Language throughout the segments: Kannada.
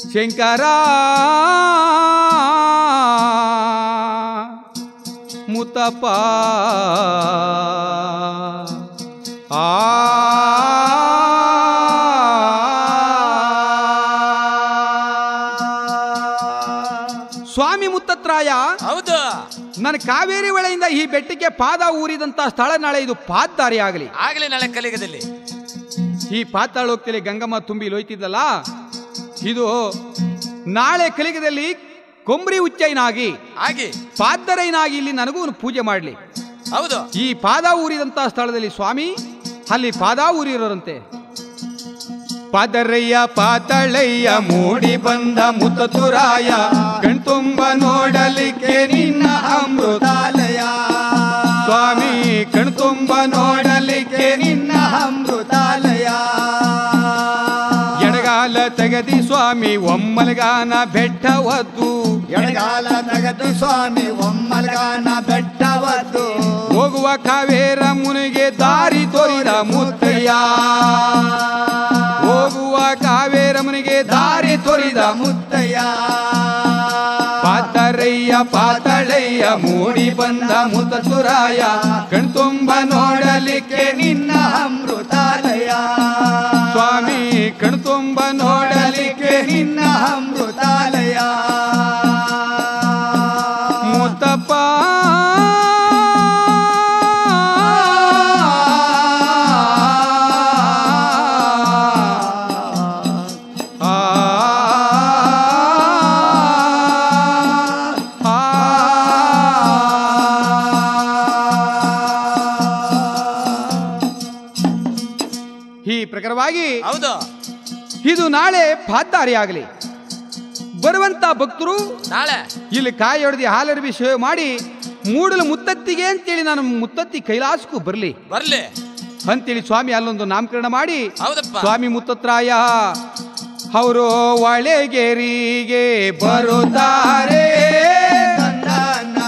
ಶಂಕರ ಮುತ್ತಪ್ಪ ಆ ಸ್ವಾಮಿ ಮುತ್ತತ್ರಾಯ ಹೌದು ನನ್ನ ಕಾವೇರಿ ಹೊಳೆಯಿಂದ ಈ ಬೆಟ್ಟಕ್ಕೆ ಪಾದ ಊರಿದಂತ ಸ್ಥಳ ನಾಳೆ ಇದು ಪಾದ್ದಾರಿ ಆಗಲಿ ಆಗ್ಲಿ ನಾಳೆ ಕಲಿಗದಲ್ಲಿ ಈ ಪಾತಾಳೋಕ್ತಿಲಿ ಗಂಗಮ್ಮ ತುಂಬಿ ಲೋಯ್ತಿದ್ದಲ್ಲ ಇದು ನಾಳೆ ಕಲಿಗದಲ್ಲಿ ಕೊಂಬ್ರಿ ಉಚ್ಚೈನಾಗಿ ಆಗಿ ಪಾದ್ದರೈನಾಗಿ ಇಲ್ಲಿ ನನಗೂ ಒಂದು ಪೂಜೆ ಮಾಡಲಿ ಹೌದು ಈ ಪಾದ ಊರಿದಂತ ಸ್ಥಳದಲ್ಲಿ ಸ್ವಾಮಿ ಅಲ್ಲಿ ಪಾದ ಊರಿರೋರಂತೆ ಪಾದರಯ್ಯ ಪಾತಳಯ್ಯ ಮೂಡಿ ಬಂದ ಮುತ್ತತುರಾಯ ಕಣ್ತುಂಬ ನೋಡಲಿಕ್ಕೆ ನಿನ್ನ ಅಮೃತಾಲಯ ಸ್ವಾಮಿ ಕಣ್ತುಂಬ ನೋಡಲಿಕ್ಕೆ ನಿನ್ನ ಅಮೃತಾಲಯ ಎಡಗಾಲ ತೆಗದಿ ಸ್ವಾಮಿ ಒಮ್ಮಲ್ಗಾನ ಬೆಟ್ಟವದ್ದು ಎಡಗಾಲ ತಗದು ಸ್ವಾಮಿ ಒಮ್ಮಲ್ಗಾನ ಬೆಟ್ಟವದ್ದು ಹೋಗುವ ಕಾವೇರ ಮುನಿಗೆ ದಾರಿ ತೋರಿದ ಮುತ್ತಯ್ಯ ಹೋಗುವ ಕಾವೇರ ಮುನಿಗೆ ದಾರಿ ತೋರಿದ ಮುತ್ತಯ್ಯ ಪಾತರಯ್ಯ ಪಾತಳಯ್ಯ ಮೂಡಿ ಬಂದ ಮುತ್ತುರಾಯ ಕಣ್ತುಂಬ ನೋಡಲಿಕ್ಕೆ ನಿನ್ನ ಅಮೃತಾಲಯ ಸ್ವಾಮಿ ಕಣ್ತುಂಬ ನೋಡಲಿಕ್ಕೆ ನಿನ್ನ ಅಮೃತಾಲಯ ಮುತ್ತಪ್ಪ ಆ ಈ ಪ್ರಕಾರವಾಗಿ ಹೌದು ಇದು ನಾಳೆ ಪಾದ್ದಾರಿ ಆಗಲಿ ಬರುವಂತ ಭಕ್ತರು ನಾಳೆ ಇಲ್ಲಿ ಕಾಯಿ ಹೊಡೆದು ಹಾಲರಬಿ ಸೇವೆ ಮಾಡಿ ಮೂಡಲು ಮುತ್ತತ್ತಿಗೆ ಅಂತೇಳಿ ನಾನು ಮುತ್ತತ್ತಿ ಕೈಲಾಸಕ್ಕೂ ಬರಲಿ ಬರ್ಲಿ ಅಂತೇಳಿ ಸ್ವಾಮಿ ಅಲ್ಲೊಂದು ನಾಮಕರಣ ಮಾಡಿ ಹೌದಪ್ಪ ಸ್ವಾಮಿ ಮುತ್ತತ್ರಾಯ ಅವರು ಒಳೆಗೆರಿಗೆ ಬರುತ್ತಾರೆ ತಂದನ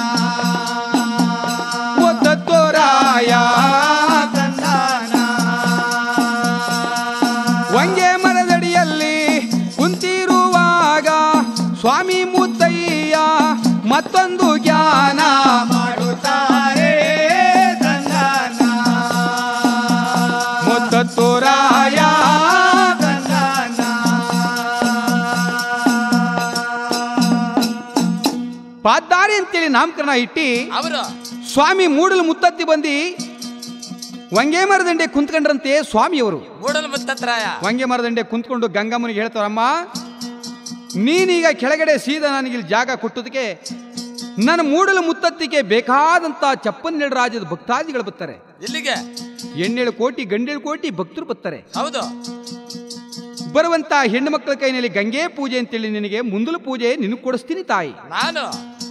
ಮುತ್ತತ್ತೋರಾಯ ತಂದನ ವಂಗೆ ಮರದಡಿಯಲ್ಲಿ ಕುಂತಿರುವಾಗ ಸ್ವಾಮಿ ಮುತ್ತಯ್ಯ ಮತ್ತೊಂದು ಜ್ಞಾನ ಮಾಡುತ್ತಾರೆ ತಂದನ ಮುತ್ತತ್ತೋರಾಯ ತಂದನ ಪಾದ್ದಾರಿ ಅಂತೇಳಿ ನಾಮಕರಣ ಇಟ್ಟಿ ಅವರು ಸ್ವಾಮಿ ಮೂಡಲು ಮುತ್ತತ್ತಿ ಬಂದು ವಂಗೆ ಮರದಂಡೆ ಕುಂತ್ಕೊಂಡ್ರಂತೆ ಸ್ವಾಮಿಯವರು ಮೂಡಲು ಮುತ್ತತ್ರಾಯ ವಂಗೆ ಮರದಂಡೆ ಕುಂತ್ಕೊಂಡು ಗಂಗಮ್ಮನಿಗೆ ಹೇಳ್ತಾರಮ್ಮ ನೀನೀಗ ಕೆಳಗಡೆ ಸೀದಾ ನನಗೆ ಇಲ್ಲಿ ಜಾಗ ಕೊಟ್ಟದಕ್ಕೆ ನನ್ನ ಮೂಡಲು ಮುತ್ತತ್ತಿಗೆ ಬೇಕಾದಂತ ಚಪ್ಪನ್ನೆರಡು ರಾಜ್ಯದ ಭಕ್ತಾದಿಗಳು ಬರ್ತಾರೆ ಇಲ್ಲಿಗೆ ಎಣ್ಣೇಳು ಕೋಟಿ ಗಂಡೇಳು ಕೋಟಿ ಭಕ್ತರು ಬರ್ತಾರೆ ಹೌದು ಬರುವಂತ ಹೆಣ್ಣು ಮಕ್ಕಳ ಕೈನಲ್ಲಿ ಗಂಗೆ ಪೂಜೆ ಅಂತೇಳಿ ನಿನಗೆ ಮುಂದಲ ಪೂಜೆ ನಿನಗೆ ಕೊಡಿಸ್ತೀನಿ ತಾಯಿ ನಾನು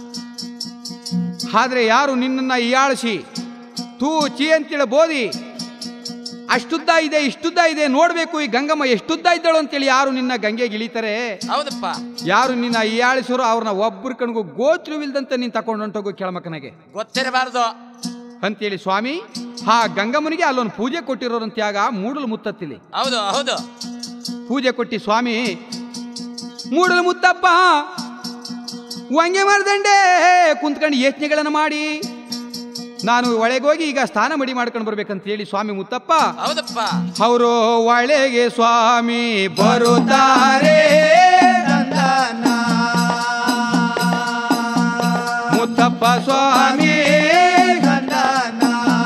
ಆದ್ರೆ ಯಾರು ನಿನ್ನನ್ನ ಹೀಯಾಳಿಸಿ ತೂ ಚಿ ಅಂತೇಳಿ ಬೋದಿ ಅಷ್ಟುದ್ದ ಇದೆ ಇಷ್ಟುದ್ದ ಇದೆ ನೋಡ್ಬೇಕು ಈ ಗಂಗಮ್ಮ ಎಷ್ಟುದ್ದ ಇದ್ದಾಳು ಅಂತೇಳಿ ಯಾರು ನಿನ್ನ ಗಂಗೆಗೆ ಇಳಿತಾರೆ ಹೌದಪ್ಪ ಯಾರು ನಿನ್ನ ಹೀಯಾಳಿಸೋರು ಅವ್ರನ್ನ ಒಬ್ಬರ ಕಣ್ಗೂ ಗೋತ್ರವಿಲ್ದಂತೆ ನೀನು ತಕೊಂಡು ಹೊಂಟೋಗು ಕೆಳಮಕ್ಕನಿಗೆ ಗೊತ್ತಿರಬಾರ್ದು ಅಂತೇಳಿ ಸ್ವಾಮಿ ಆ ಗಂಗಮ್ಮನಿಗೆ ಅಲ್ಲೊಂದು ಪೂಜೆ ಕೊಟ್ಟಿರೋರಂತೆ ಆಗ ಮೂಡಲು ಮುತ್ತತ್ತಿಲಿ ಹೌದು ಹೌದು ಪೂಜೆ ಕೊಟ್ಟಿ ಸ್ವಾಮಿ ಮೂಡಲು ಮುತ್ತಪ್ಪ ವಂಗೆ ಮರದಂಡೆ ಕುಂತ್ಕೊಂಡು ಯೋಚನೆಗಳನ್ನು ಮಾಡಿ ನಾನು ಒಳಗೋಗಿ ಈಗ ಸ್ನಾನ ಮಡಿ ಮಾಡ್ಕೊಂಡು ಬರ್ಬೇಕಂತ ಹೇಳಿ ಸ್ವಾಮಿ ಮುತ್ತಪ್ಪ ಹೌದಪ್ಪ ಅವರು ಒಳಗೆ ಸ್ವಾಮಿ ಬರುತ್ತಾರೆ ತಂದನ ಮುತ್ತಪ್ಪ ಸ್ವಾಮಿ ತಂದನ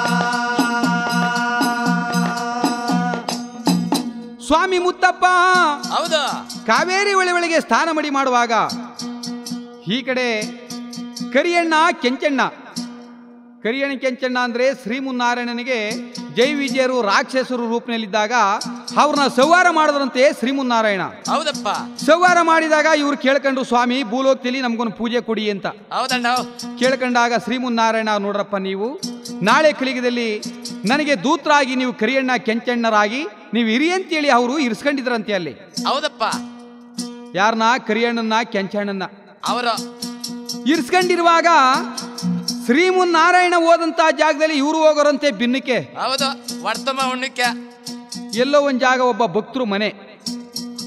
ಸ್ವಾಮಿ ಮುತ್ತಪ್ಪ ಹೌದು ಕಾವೇರಿ ಹೊಳೆ ಒಳಗೆ ಸ್ನಾನ ಮಡಿ ಮಾಡುವಾಗ ಈ ಕಡೆ ಕರಿಯಣ್ಣ ಕೆಂಚಣ್ಣ ಕರಿಯಣ್ಣ ಕೆಂಚಣ್ಣ ಅಂದ್ರೆ ಶ್ರೀಮುನ್ನಾರಾಯಣನಿಗೆ ಜೈ ವಿಜಯರು ರಾಕ್ಷಸರು ರೂಪದಲ್ಲಿದ್ದಾಗ ಅವ್ರನ್ನ ಸಂವಾರ ಮಾಡಿದ್ರಂತೆ ಶ್ರೀಮುನ್ನಾರಾಯಣ ಹೌದಪ್ಪ ಸಂವಾರ ಮಾಡಿದಾಗ ಇವ್ರು ಕೇಳ್ಕೊಂಡ್ರು ಸ್ವಾಮಿ ಭೂಲೋಕದಲ್ಲಿ ನಮ್ಗೊಂದು ಪೂಜೆ ಕೊಡಿ ಅಂತ ಹೌದಣ್ಣ ಕೇಳ್ಕೊಂಡಾಗ ಶ್ರೀಮುನ್ನಾರಾಯಣ ನೋಡ್ರಪ್ಪ ನೀವು ನಾಳೆ ಕಲಿಗದಲ್ಲಿ ನನಗೆ ದೂತರಾಗಿ ನೀವು ಕರಿಯಣ್ಣ ಕೆಂಚಣ್ಣರಾಗಿ ನೀವು ಇರಿ ಅಂತೇಳಿ ಅವರು ಇರಿಸ್ಕೊಂಡಿದ್ರಂತೆ ಅಲ್ಲಿ ಹೌದಪ್ಪ ಯಾರನ್ನ ಕರಿಯಣ್ಣನ ಕೆಂಚಣ್ಣನ ಅವರು ಇರಿಸ್ಕೊಂಡಿರುವಾಗ ಶ್ರೀಮುನ್ನಾರಾಯಣ ಹೋದಂತ ಜಾಗದಲ್ಲಿ ಇವರು ಹೋಗೋರಂತೆ ಭಿನ್ನಕ್ಕೆ ಹೌದು ವರ್ತಮ ಉಣ್ಣಕ್ಕೆ ಎಲ್ಲೋ ಒಂದು ಜಾಗ ಒಬ್ಬ ಭಕ್ತರು ಮನೆ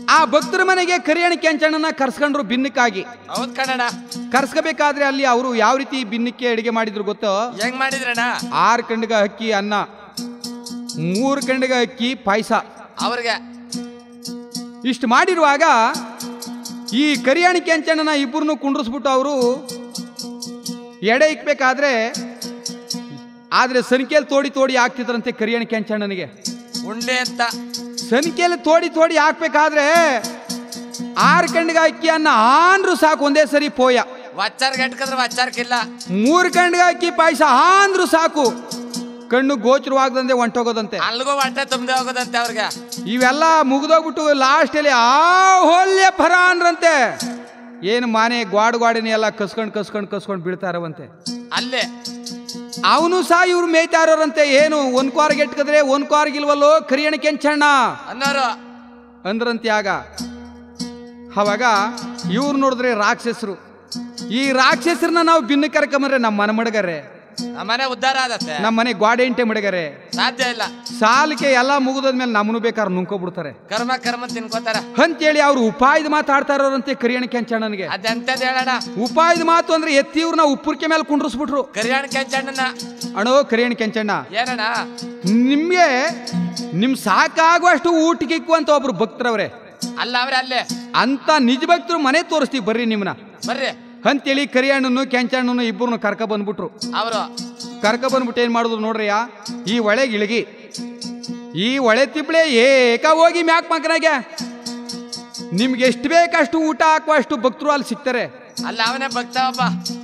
ಆ ಭಕ್ತರ ಮನೆಗೆ ಕರಿಯಣ ಕೆಂಚಣ್ಣನ ಕರ್ಸ್ಕೊಂಡ್ರು ಭಿನ್ನಕ್ಕಾಗಿ ಹೌದ್ ಕಣಣ್ಣ ಕರ್ಸ್ಕೋಬೇಕಾದ್ರೆ ಅಲ್ಲಿ ಅವರು ಯಾವ ರೀತಿ ಭಿನ್ನಕ್ಕೆ ಅಡಿಗೆ ಮಾಡಿದ್ರು ಗೊತ್ತೋ ಹೆಂಗ್ ಮಾಡಿದ್ರಣ್ಣ ಆರು ಕಂಡಿಗ ಅಕ್ಕಿ ಅನ್ನ ಮೂರು ಕಂಡಿಗ ಅಕ್ಕಿ ಪಾಯಸ ಅವ್ರಿಗೆ ಇಷ್ಟು ಮಾಡಿರುವಾಗ ಈ ಕರಿಯಾಣಿ ಕೆಂಚಣ್ಣನ ಇಬ್ಬರನ್ನು ಕುಂಡ್ರಿಸ್ಬಿಟ್ಟು ಅವರು ಎಡೆ ಇಕ್ಬೇಕಾದ್ರೆ ಆದ್ರೆ ಸನಿಕೆಯಲ್ಲಿ ತೋಡಿ ತೋಡಿ ಹಾಕ್ತಿದ್ರಂತೆ ಕರಿಯಾಣಿ ಕೆಂಚಣ್ಣನಿಗೆ ಉಂಡೆ ಅಂತ ಸನಿಕೆಯಲ್ಲಿ ತೋಡಿ ತೋಡಿ ಹಾಕ್ಬೇಕಾದ್ರೆ ಆರು ಕಂಡಿಗ ಅಕ್ಕಿ ಅನ್ನ ಆನ್ರು ಸಾಕು ಒಂದೇ ಸರಿ ಪೋಯ ವಚ್ಚಾರ್ಗೆ ಇಟ್ಕಂದ್ರೆ ವಚ್ಚಾರ್ಕಿಲ್ಲ ಮೂರು ಕಂಡಿಗ ಅಕ್ಕಿ ಪಾಯಸ ಆಂದ್ರು ಸಾಕು ಕಣ್ಣು ಗೋಚರವಾಗದಂತೆ ಹೊಂಟೋಗೋದಂತೆ ಅಲ್ಗೂ ಹೊಟ್ಟೆ ತುಂಬದೆ ಹೋಗೋದಂತೆ ಅವ್ರಿಗೆ ಇವೆಲ್ಲ ಮುಗಿದೋಗ್ಬಿಟ್ಟು ಲಾಸ್ಟಲ್ಲಿ ಆ ಹೊಲ್ಯ ಫರ ಅಂದ್ರಂತೆ ಏನು ಮಾನೆ ಗ್ವಾಡ್ ಗ್ವಾಡಿನಿ ಎಲ್ಲ ಕಸ್ಕೊಂಡು ಕಸ್ಕೊಂಡು ಕಸ್ಕೊಂಡು ಬೀಳ್ತಾ ಇರವಂತೆ ಅಲ್ಲೇ ಅವನು ಸಹ ಇವ್ರು ಮೇಯ್ತಾ ಇರೋರಂತೆ ಏನು ಒಂದ್ ಕ್ವಾರ್ಗೆ ಎಟ್ಕದ್ರೆ ಒಂದ್ ಕ್ವಾರ್ಗಿಲ್ವಲ್ಲೋ ಕರಿಯಣ ಕೆಂಚಣ್ಣ ಅನ್ನೋರು ಅಂದ್ರಂತೆ ಆಗ ಅವಾಗ ಇವ್ರು ನೋಡಿದ್ರೆ ರಾಕ್ಷಸರು ಈ ರಾಕ್ಷಸರನ್ನ ನಾವು ಭಿನ್ನ ಕರ್ಕೊಂಬರ್ರೆ ನಮ್ಮ ಮನೆ ಮಡಗರೆ ನಮ್ಮನೆ ಉದ್ಧಾರ ಆದತ್ತೆ ನಮ್ಮ ಮನೆ ಗ್ವಾಡೆಂಟೆ ಮಡಗರೆ ಸಾಧ್ಯ ಇಲ್ಲ ಸಾಲಕ್ಕೆ ಎಲ್ಲ ಮುಗಿದದ್ಮೇಲೆ ನಮ್ಮನ್ನು ಬೇಕಾದ್ರೆ ನುಂಕೋಬಿಡ್ತಾರೆ ಕರ್ಮ ಕರ್ಮ ತಿನ್ಕೋತಾರ ಅಂತೇಳಿ ಅವ್ರು ಉಪಾಯದ ಮಾತಾಡ್ತಾ ಇರೋರಂತೆ ಕರಿಯಣ ಕೆಂಚಣ್ಣನಿಗೆ ಅದೆಂತದ್ ಹೇಳಣ ಉಪಾಯದ ಮಾತು ಅಂದ್ರೆ ಎತ್ತಿ ಇವ್ರನ್ನ ಉಪ್ಪುರ್ಕೆ ಮೇಲೆ ಕುಂಡ್ರಿಸ್ಬಿಟ್ರು ಕರಿಯಾಣ ಕೆಂಚಣ್ಣನ ಅಣೋ ಕರಿಯಣ ಕೆಂಚಣ್ಣ ಏನಣ್ಣ ನಿಮ್ಗೆ ನಿಮ್ ಸಾಕಾಗುವಷ್ಟು ಊಟಕ್ಕೆ ಇಕ್ಕುವಂತ ಒಬ್ರು ಭಕ್ತರವ್ರೆ ಅಲ್ಲ ಅವ್ರೆ ಅಲ್ಲೇ ಅಂತ ನಿಜ ಭಕ್ತರು ಮನೆ ತೋರಿಸ್ತೀವಿ ಬರ್ರಿ ನಿಮ್ನ ಬರ್ರಿ ಅಂತೇಳಿ ಕರಿಯಣ್ಣನು ಕೆಂಚಣ್ಣನು ಇಬ್ಬರನ್ನು ಕರ್ಕ ಬಂದ್ಬಿಟ್ರು ಅವರು ಕರ್ಕ ಬಂದ್ಬಿಟ್ಟು ಏನ್ ಮಾಡಿದ್ರು ನೋಡ್ರಿಯ ಈ ಒಳೆಗೆ ಇಳಗಿ ಈ ಒಳೆ ತಿಬ್ಳೆ ಏಕ ಹೋಗಿ ಮ್ಯಾಕ್ ಮಗನಾಗೆ ನಿಮ್ಗೆ ಎಷ್ಟು ಬೇಕಷ್ಟು ಊಟ ಹಾಕುವಷ್ಟು ಭಕ್ತರು ಅಲ್ಲಿ ಸಿಗ್ತಾರೆ ಅಲ್ಲ ಅವನೇ ಭಕ್ತ ಒಬ್ಬ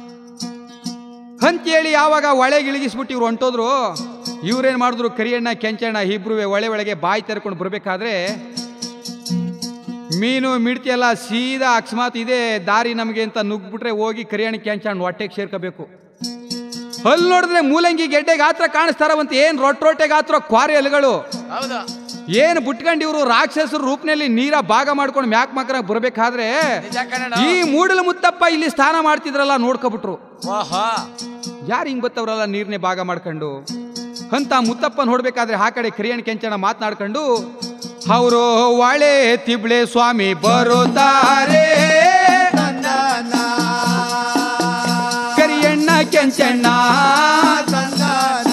ಅಂತೇಳಿ ಯಾವಾಗ ಒಳೆಗೆ ಇಳಗಿಸ್ಬಿಟ್ಟು ಇವ್ರು ಹೊಂಟೋದ್ರು ಇವ್ರೇನ್ ಮಾಡಿದ್ರು ಕರಿಯಣ್ಣ ಕೆಂಚಣ್ಣ ಇಬ್ರುವೆ ಒಳೆ ಒಳಗೆ ಬಾಯಿ ತೆರ್ಕೊಂಡು ಬರ್ಬೇಕಾದ್ರೆ ಮೀನು ಮಿಡ್ತಿ ಎಲ್ಲ ಸೀದಾ ಅಕಸ್ಮಾತ್ ಇದೆ ದಾರಿ ನಮಗೆ ಅಂತ ನುಗ್ಬಿಟ್ರೆ ಹೋಗಿ ಕರಿಯಣ್ಣ ಕೆಂಚಣ್ಣ ಹೊಟ್ಟೆಗೆ ಸೇರ್ಕೋಬೇಕು ಅಲ್ಲಿ ನೋಡಿದ್ರೆ ಮೂಲಂಗಿ ಗೆಡ್ಡೆ ಗಾತ್ರ ಕಾಣಿಸ್ತಾರವಂತ ಏನ್ ರೊಟ್ಟ ರೊಟ್ಟೆ ಗಾತ್ರ ಕ್ವಾರಿ ಎಲೆಗಳು ಹೌದು ಏನು ಬಿಟ್ಕೊಂಡು ಇವರು ರಾಕ್ಷಸರ ರೂಪನಲ್ಲಿ ನೀರ ಭಾಗ ಮಾಡ್ಕೊಂಡು ಮ್ಯಾಕ್ ಮಕರ ಬರ್ಬೇಕಾದ್ರೆ ನಿಜ ಕಣಣ್ಣ ಈ ಮೂಡಲ ಮುತ್ತಪ್ಪ ಇಲ್ಲಿ ಸ್ನಾನ ಮಾಡ್ತಿದ್ರಲ್ಲ ನೋಡ್ಕೊಬಿಟ್ರು ಓಹೋ ಯಾರು ಹಿಂಗ್ ಬತ್ತವ್ರಲ್ಲ ನೀರ್ನೇ ಭಾಗ ಮಾಡ್ಕೊಂಡು ಅಂತ ಮುತ್ತಪ್ಪ ನೋಡ್ಬೇಕಾದ್ರೆ ಆ ಕಡೆ ಕರಿಯಣ ಕೆಂಚಣ ಮಾತನಾಡ್ಕೊಂಡು ಅವರು ಒಳೆ ತಿಬ್ಳೆ ಸ್ವಾಮಿ ಬರುತ್ತಾರೆ ತಂದನ ಕರಿಯಣ್ಣ ಕೆಂಚಣ್ಣ ತಂದನ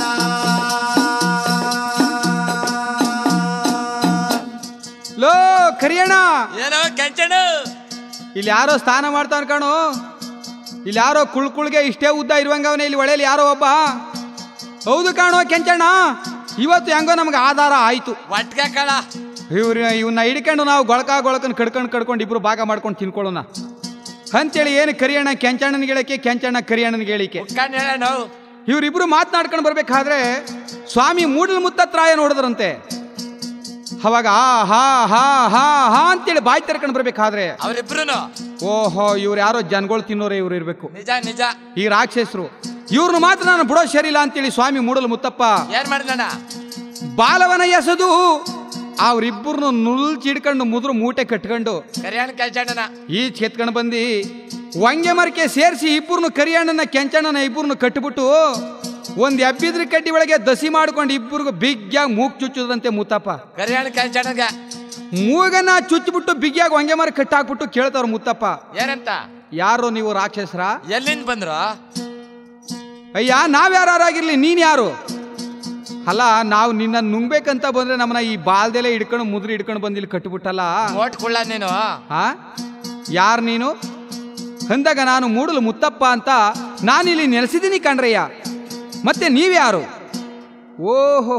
ಲೋ ಕರಿಯಣ್ಣ ಏನೋ ಕೆಂಚಣ್ಣ ಇಲ್ಲಿ ಯಾರೋ ಸ್ನಾನ ಮಾಡ್ತಾ ಅನ್ಕಣು ಇಲ್ಲಿ ಯಾರೋ ಕುಳ್ ಕುಳ್ಗೆ ಇಷ್ಟೇ ಉದ್ದ ಇರುವಂಗವನೇ ಇಲ್ಲಿ ಒಳೇಲಿ ಯಾರೋ ಒಬ್ಬ ಹೌದು ಕಾಣೋ ಕೆಂಚಣ್ಣ ಇವತ್ತು ಹೆಂಗೋ ನಮ್ಗೆ ಆಧಾರ ಆಯ್ತು ಒಟ್ಗೆ ಕಳ ಇವ್ರ ಇವನ್ನ ಹಿಡ್ಕೊಂಡು ನಾವು ಗೊಳಕ ಗೊಳಕನ್ ಕಡ್ಕೊಂಡು ಕಡ್ಕೊಂಡು ಇಬ್ರು ಭಾಗ ಮಾಡ್ಕೊಂಡು ತಿನ್ಕೊಳ್ಳೋಣ ಅಂತೇಳಿ ಏನು ಕರಿಯಣ್ಣ ಕೆಂಚಣ್ಣನಿಗೆ ಹೇಳಕ್ಕೆ ಕೆಂಚಣ್ಣ ಕರಿಯಣ್ಣನಿಗೆ ಹೇಳಿಕೆ ಉಕ್ಕಂಡ್ ಹೇಳಣ್ಣ ಇವರಿಬ್ರು ಮಾತನಾಡ್ಕೊಂಡು ಬರ್ಬೇಕಾದ್ರೆ ಸ್ವಾಮಿ ಮೂಡಲ್ ಮುತ್ತತ್ರಾಯ ನೋಡಿದ್ರಂತೆ ಅವಾಗ ಆ ಹಾ ಹಾ ಹಾ ಹಾ ಅಂತೇಳಿ ಬಾಯಿ ತೆರ್ಕೊಂಡು ಬರ್ಬೇಕಾದ್ರೆ ಅವ್ರಿಬ್ರು ಓಹೋ ಇವ್ರು ಯಾರೋ ಜನಗಳು ತಿನ್ನೋರೆ ಇವ್ರು ಇರ್ಬೇಕು ನಿಜ ನಿಜ ಈ ರಾಕ್ಷಸರು ಇವ್ರನ್ನ ಮಾತ್ರ ನಾನು ಬಿಡೋ ಸರಿಯಿಲ್ಲ ಅಂತೇಳಿ ಸ್ವಾಮಿ ಮೂಡಲ್ ಮುತ್ತಪ್ಪ ಏನ್ ಮಾಡಿದ್ರಣ್ಣ ಬಾಲವನ ಎಸೆದು ಅವ್ರಿಬ್ಬರನ್ನು ನುಲ್ಚಿ ಹಿಡ್ಕೊಂಡು ಮುದ್ರು ಮೂಟೆ ಕಟ್ಕೊಂಡು ಕರಿಯಾಣ ಕೆಂಚಣ್ಣನ ಈಚ್ ಎತ್ಕೊಂಡು ಬಂದು ವಂಗೆ ಮರಕ್ಕೆ ಸೇರಿಸಿ ಇಬ್ಬರನ್ನು ಕರಿಯಣ್ಣನ ಕೆಂಚಣ್ಣನ ಇಬ್ಬರನ್ನು ಕಟ್ಟಿಬಿಟ್ಟು ಒಂದು ಎಬ್ಬಿದ್ರ ಕಡ್ಡಿ ಒಳಗೆ ದಸಿ ಮಾಡ್ಕೊಂಡು ಇಬ್ಬರಿಗೂ ಬಿಗ್ಯಾಗಿ ಮೂಗ್ ಚುಚ್ಚದಂತೆ ಮುತ್ತಪ್ಪ ಕರಿಯಾಣ ಕೆಂಚಣ್ಣಗೆ ಮೂಗನ್ನ ಚುಚ್ಚಿಬಿಟ್ಟು ಬಿಗ್ಯಾಗಿ ವಂಗೆ ಮರ ಕಟ್ಟಾಕ್ಬಿಟ್ಟು ಕೇಳ್ತಾವ್ರ ಮುತ್ತಪ್ಪ ಏನಂತ ಯಾರು ನೀವು ರಾಕ್ಷಸರ ಎಲ್ಲಿಂದ ಬಂದ್ರು ಅಯ್ಯ ನಾವ್ಯಾರಾಗಿರ್ಲಿ ನೀನ್ ಯಾರು ಅಲ್ಲ ನಾವು ನಿನ್ನ ನುಂಗ್ಬೇಕಂತ ಬಂದ್ರೆ ನಮ್ಮನ್ನ ಈ ಬಾಲ್ದೆಲೆ ಹಿಡ್ಕೊಂಡು ಮುದ್ರಿ ಹಿಡ್ಕೊಂಡು ಬಂದು ಇಲ್ಲಿ ಕಟ್ಟಿಬಿಟ್ಟಲ್ಲ ಓಟ್ ಕುಳ್ಳ ನೀನು ಹಾ ಯಾರು ನೀನು ಅಂದಾಗ ನಾನು ಮೂಡಲು ಮುತ್ತಪ್ಪ ಅಂತ ನಾನಿಲ್ಲಿ ನೆಲೆಸಿದ್ದೀನಿ ಕಣ್ರಯ್ಯ ಮತ್ತೆ ನೀವ್ಯಾರು ಓಹೋ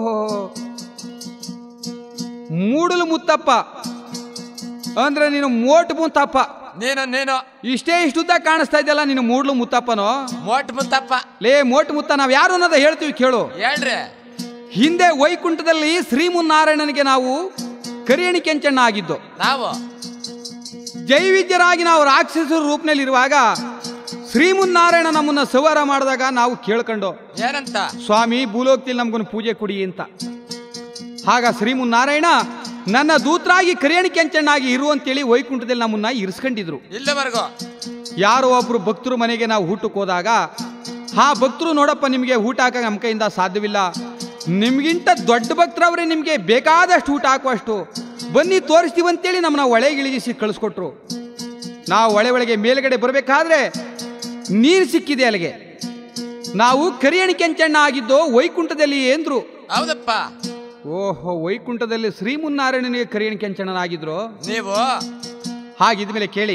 ಮೂಡಲು ಮುತ್ತಪ್ಪ ಅಂದ್ರೆ ನೀನು ಮೋಟ್ ಮುತ್ತಪ್ಪ ನೀನು ನೀನು ಇಷ್ಟೇ ಇಷ್ಟುದ್ದ ಕಾಣಿಸ್ತಾ ಇದೆಯಲ್ಲ ನೀನು ಮೂಡ್ಲು ಮುತ್ತಪ್ಪನೋ ಮೋಟ್ ಮುತ್ತಪ್ಪ ಲೇ ಮೋಟ್ ಮುತ್ತ ನಾವ್ ಯಾರು ಅನ್ನೋದ ಹೇಳ್ತೀವಿ ಕೇಳು ಹೇಳ್ರಿ ಹಿಂದೆ ವೈಕುಂಠದಲ್ಲಿ ಶ್ರೀಮುನ್ನಾರಾಯಣನಿಗೆ ನಾವು ಕರಿಯಣಿ ಕೆಂಚಣ್ಣ ಆಗಿದ್ದು ನಾವು ಜೈವಿದ್ಯರಾಗಿ ನಾವು ರಾಕ್ಷಸರ ರೂಪನಲ್ಲಿ ಇರುವಾಗ ಶ್ರೀಮುನ್ನಾರಾಯಣ ನಮ್ಮನ್ನ ಸಂಹಾರ ಮಾಡಿದಾಗ ನಾವು ಕೇಳ್ಕೊಂಡು ಏನಂತ ಸ್ವಾಮಿ ಭೂಲೋಕದಲ್ಲಿ ನಮ್ಗೊಂದು ಪೂಜೆ ಕೊಡಿ ಅಂತ ಆಗ ಶ್ರೀಮುನ್ನಾರಾಯಣ ನನ್ನ ದೂತರಾಗಿ ಕರಿಯಣಿ ಕೆಂಚಣ್ಣಾಗಿ ಇರು ಅಂತೇಳಿ ವೈಕುಂಠದಲ್ಲಿ ನಮ್ಮನ್ನ ಇರಿಸ್ಕೊಂಡಿದ್ರು ಇಲ್ಲಿವರೆಗೂ ಯಾರೋ ಒಬ್ರು ಭಕ್ತರು ಮನೆಗೆ ನಾವು ಊಟಕ್ಕೆ ಹೋದಾಗ ಆ ಭಕ್ತರು ನೋಡಪ್ಪ ನಿಮಗೆ ಊಟ ಹಾಕಕ್ಕೆ ನಮ್ಮ ಕೈಯಿಂದ ಸಾಧ್ಯವಿಲ್ಲ ನಿಮ್ಗಿಂತ ದೊಡ್ಡ ಭಕ್ತರವ್ರೆ ನಿಮಗೆ ಬೇಕಾದಷ್ಟು ಊಟ ಹಾಕುವಷ್ಟು ಬನ್ನಿ ತೋರಿಸ್ತೀವಿ ಅಂತೇಳಿ ನಮ್ಮನ್ನ ಒಳಗಿಳಿಸಿ ಕಳಿಸ್ಕೊಟ್ರು ನಾವು ಒಳೆ ಒಳಗೆ ಮೇಲ್ಗಡೆ ಬರಬೇಕಾದ್ರೆ ನೀರು ಸಿಕ್ಕಿದೆ ಅಲ್ಲಿಗೆ ನಾವು ಕರಿಯಣಿ ಕೆಂಚಣ್ಣ ಆಗಿದ್ದೋ ವೈಕುಂಠದಲ್ಲಿ ಎಂದ್ರು ಹೌದಪ್ಪ ಓಹೋ ವೈಕುಂಠದಲ್ಲಿ ಶ್ರೀಮುನ್ನಾರಾಯಣನಿಗೆ ಕರಿಯಣಿ ಕೆಂಚಣ್ಣನಾಗಿದ್ರು ನೀವು ಹಾಗಿದ್ಮೇಲೆ ಕೇಳಿ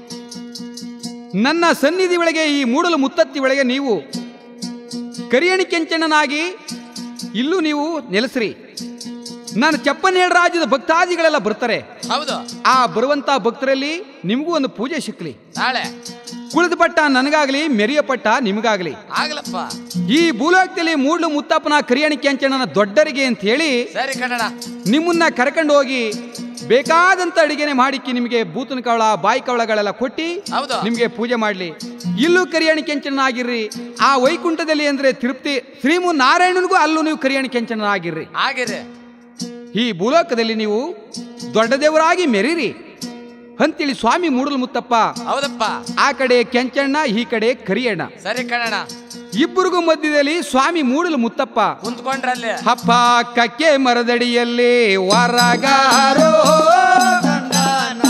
ನನ್ನ ಸನ್ನಿಧಿ ಒಳಗೆ ಈ ಮೂಡಲು ಮುತ್ತತ್ತಿ ಒಳಗೆ ನೀವು ಕರಿಯಣಿ ಕೆಂಚಣ್ಣನಾಗಿ ಇಲ್ಲೂ ನೀವು ನೆಲೆಸ್ರಿ ನಾನು ಚಪ್ಪನೇಳ ರಾಜ್ಯದ ಭಕ್ತಾದಿಗಳೆಲ್ಲ ಬರ್ತಾರೆ ಹೌದು ಆ ಬರುವಂತ ಭಕ್ತರಲ್ಲಿ ನಿಮಗೂ ಒಂದು ಪೂಜೆ ಸಿಕ್ಲಿ ನಾಳೆ ಕುಳಿದ ಪಟ್ಟ ನನಗಾಗಲಿ ಮೆರಿಯ ಪಟ್ಟ ನಿಮಗಾಗಲಿ ಆಗ್ಲಪ್ಪ ಈ ಭೂಲೋಕದಲ್ಲಿ ಮೂಡ್ಲು ಮುತ್ತಪ್ಪನ ಕರಿಯಣಿ ಕೆಂಚಣ್ಣನ ದೊಡ್ಡರಿಗೆ ಅಂತ ಹೇಳಿ ಸರಿ ಕನ್ನಡ ನಿಮ್ಮನ್ನ ಕರ್ಕೊಂಡು ಹೋಗಿ ಬೇಕಾದಂತ ಅಡಿಗೆನೆ ಮಾಡಿಕ್ಕಿ ನಿಮಗೆ ಬೂತನ ಕವಳ ಬಾಯಿ ಕವಳಗಳೆಲ್ಲ ಕೊಟ್ಟಿ ಹೌದು. ನಿಮಗೆ ಪೂಜೆ ಮಾಡಲಿ ಇಲ್ಲೂ ಕರಿಯಾಣಿ ಕೆಂಚನ ಆಗಿರ್ರಿ ಆ ವೈಕುಂಠದಲ್ಲಿ ಅಂದ್ರೆ ತಿರುಪ್ತಿ ಶ್ರೀಮು ನಾರಾಯಣನಿಗೂ ಅಲ್ಲೂ ನೀವು ಕರಿಯಾಣಿ ಕೆಂಚನ ಆಗಿರ್ರಿ ಆಗಿರಿ ಈ ಭೂಲೋಕದಲ್ಲಿ ನೀವು ದೊಡ್ಡ ದೇವರಾಗಿ ಮೆರೀರಿ ಅಂತೇಳಿ ಸ್ವಾಮಿ ಮೂಡಲು ಮುತ್ತಪ್ಪ ಹೌದಪ್ಪ ಆ ಕಡೆ ಕೆಂಚಣ್ಣ ಈ ಕಡೆ ಕರಿಯಣ್ಣ ಸರಿ ಕನ್ನಡ ಇಬ್ಬರಿಗೂ ಮಧ್ಯದಲ್ಲಿ ಸ್ವಾಮಿ ಮೂಡಲು ಮುತ್ತಪ್ಪ ಕುಂತ್ಕೊಂಡ್ರಲ್ಲಿ ಹಪ್ಪ ಕಕ್ಕೆ ಮರದಡಿಯಲ್ಲಿ ವರಗಾರೋ ತಂದಾನ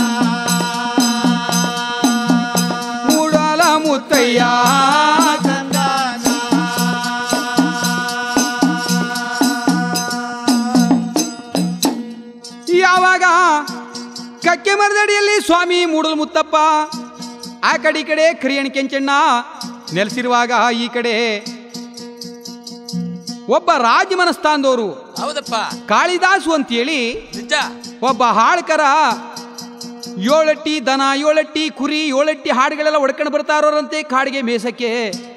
ಮೂಡಲ ಮುತ್ತಯ್ಯ ತಂದಾನ ಯಾವಾಗ ಕಕ್ಕೆ ಮರದಡಿಯಲ್ಲಿ ಸ್ವಾಮಿ ಮೂಡಲು ಮುತ್ತಪ್ಪ ಆ ಕಡೆ ಈ ಕಡೆ ಕರಿಯಣ ಕೆಂಚಣ್ಣ ನೆಲೆಸಿರುವಾಗ ಈ ಕಡೆ ಒಬ್ಬ ರಾಜ ಮನಸ್ಥಾನದವರು ಹೌದಪ್ಪ ಕಾಳಿದಾಸು ಅಂತೇಳಿ ನಿಜ ಒಬ್ಬ ಹಾಳ್ಕರ ಏಳಟ್ಟಿ ದನ ಏಳಟ್ಟಿ ಕುರಿ ಏಳಟ್ಟಿ ಹಾಡುಗಳೆಲ್ಲ ಹೊಡ್ಕೊಂಡು ಬರ್ತಾ ಇರೋರಂತೆ ಕಾಡಿಗೆ ಮೇಸಕ್ಕೆ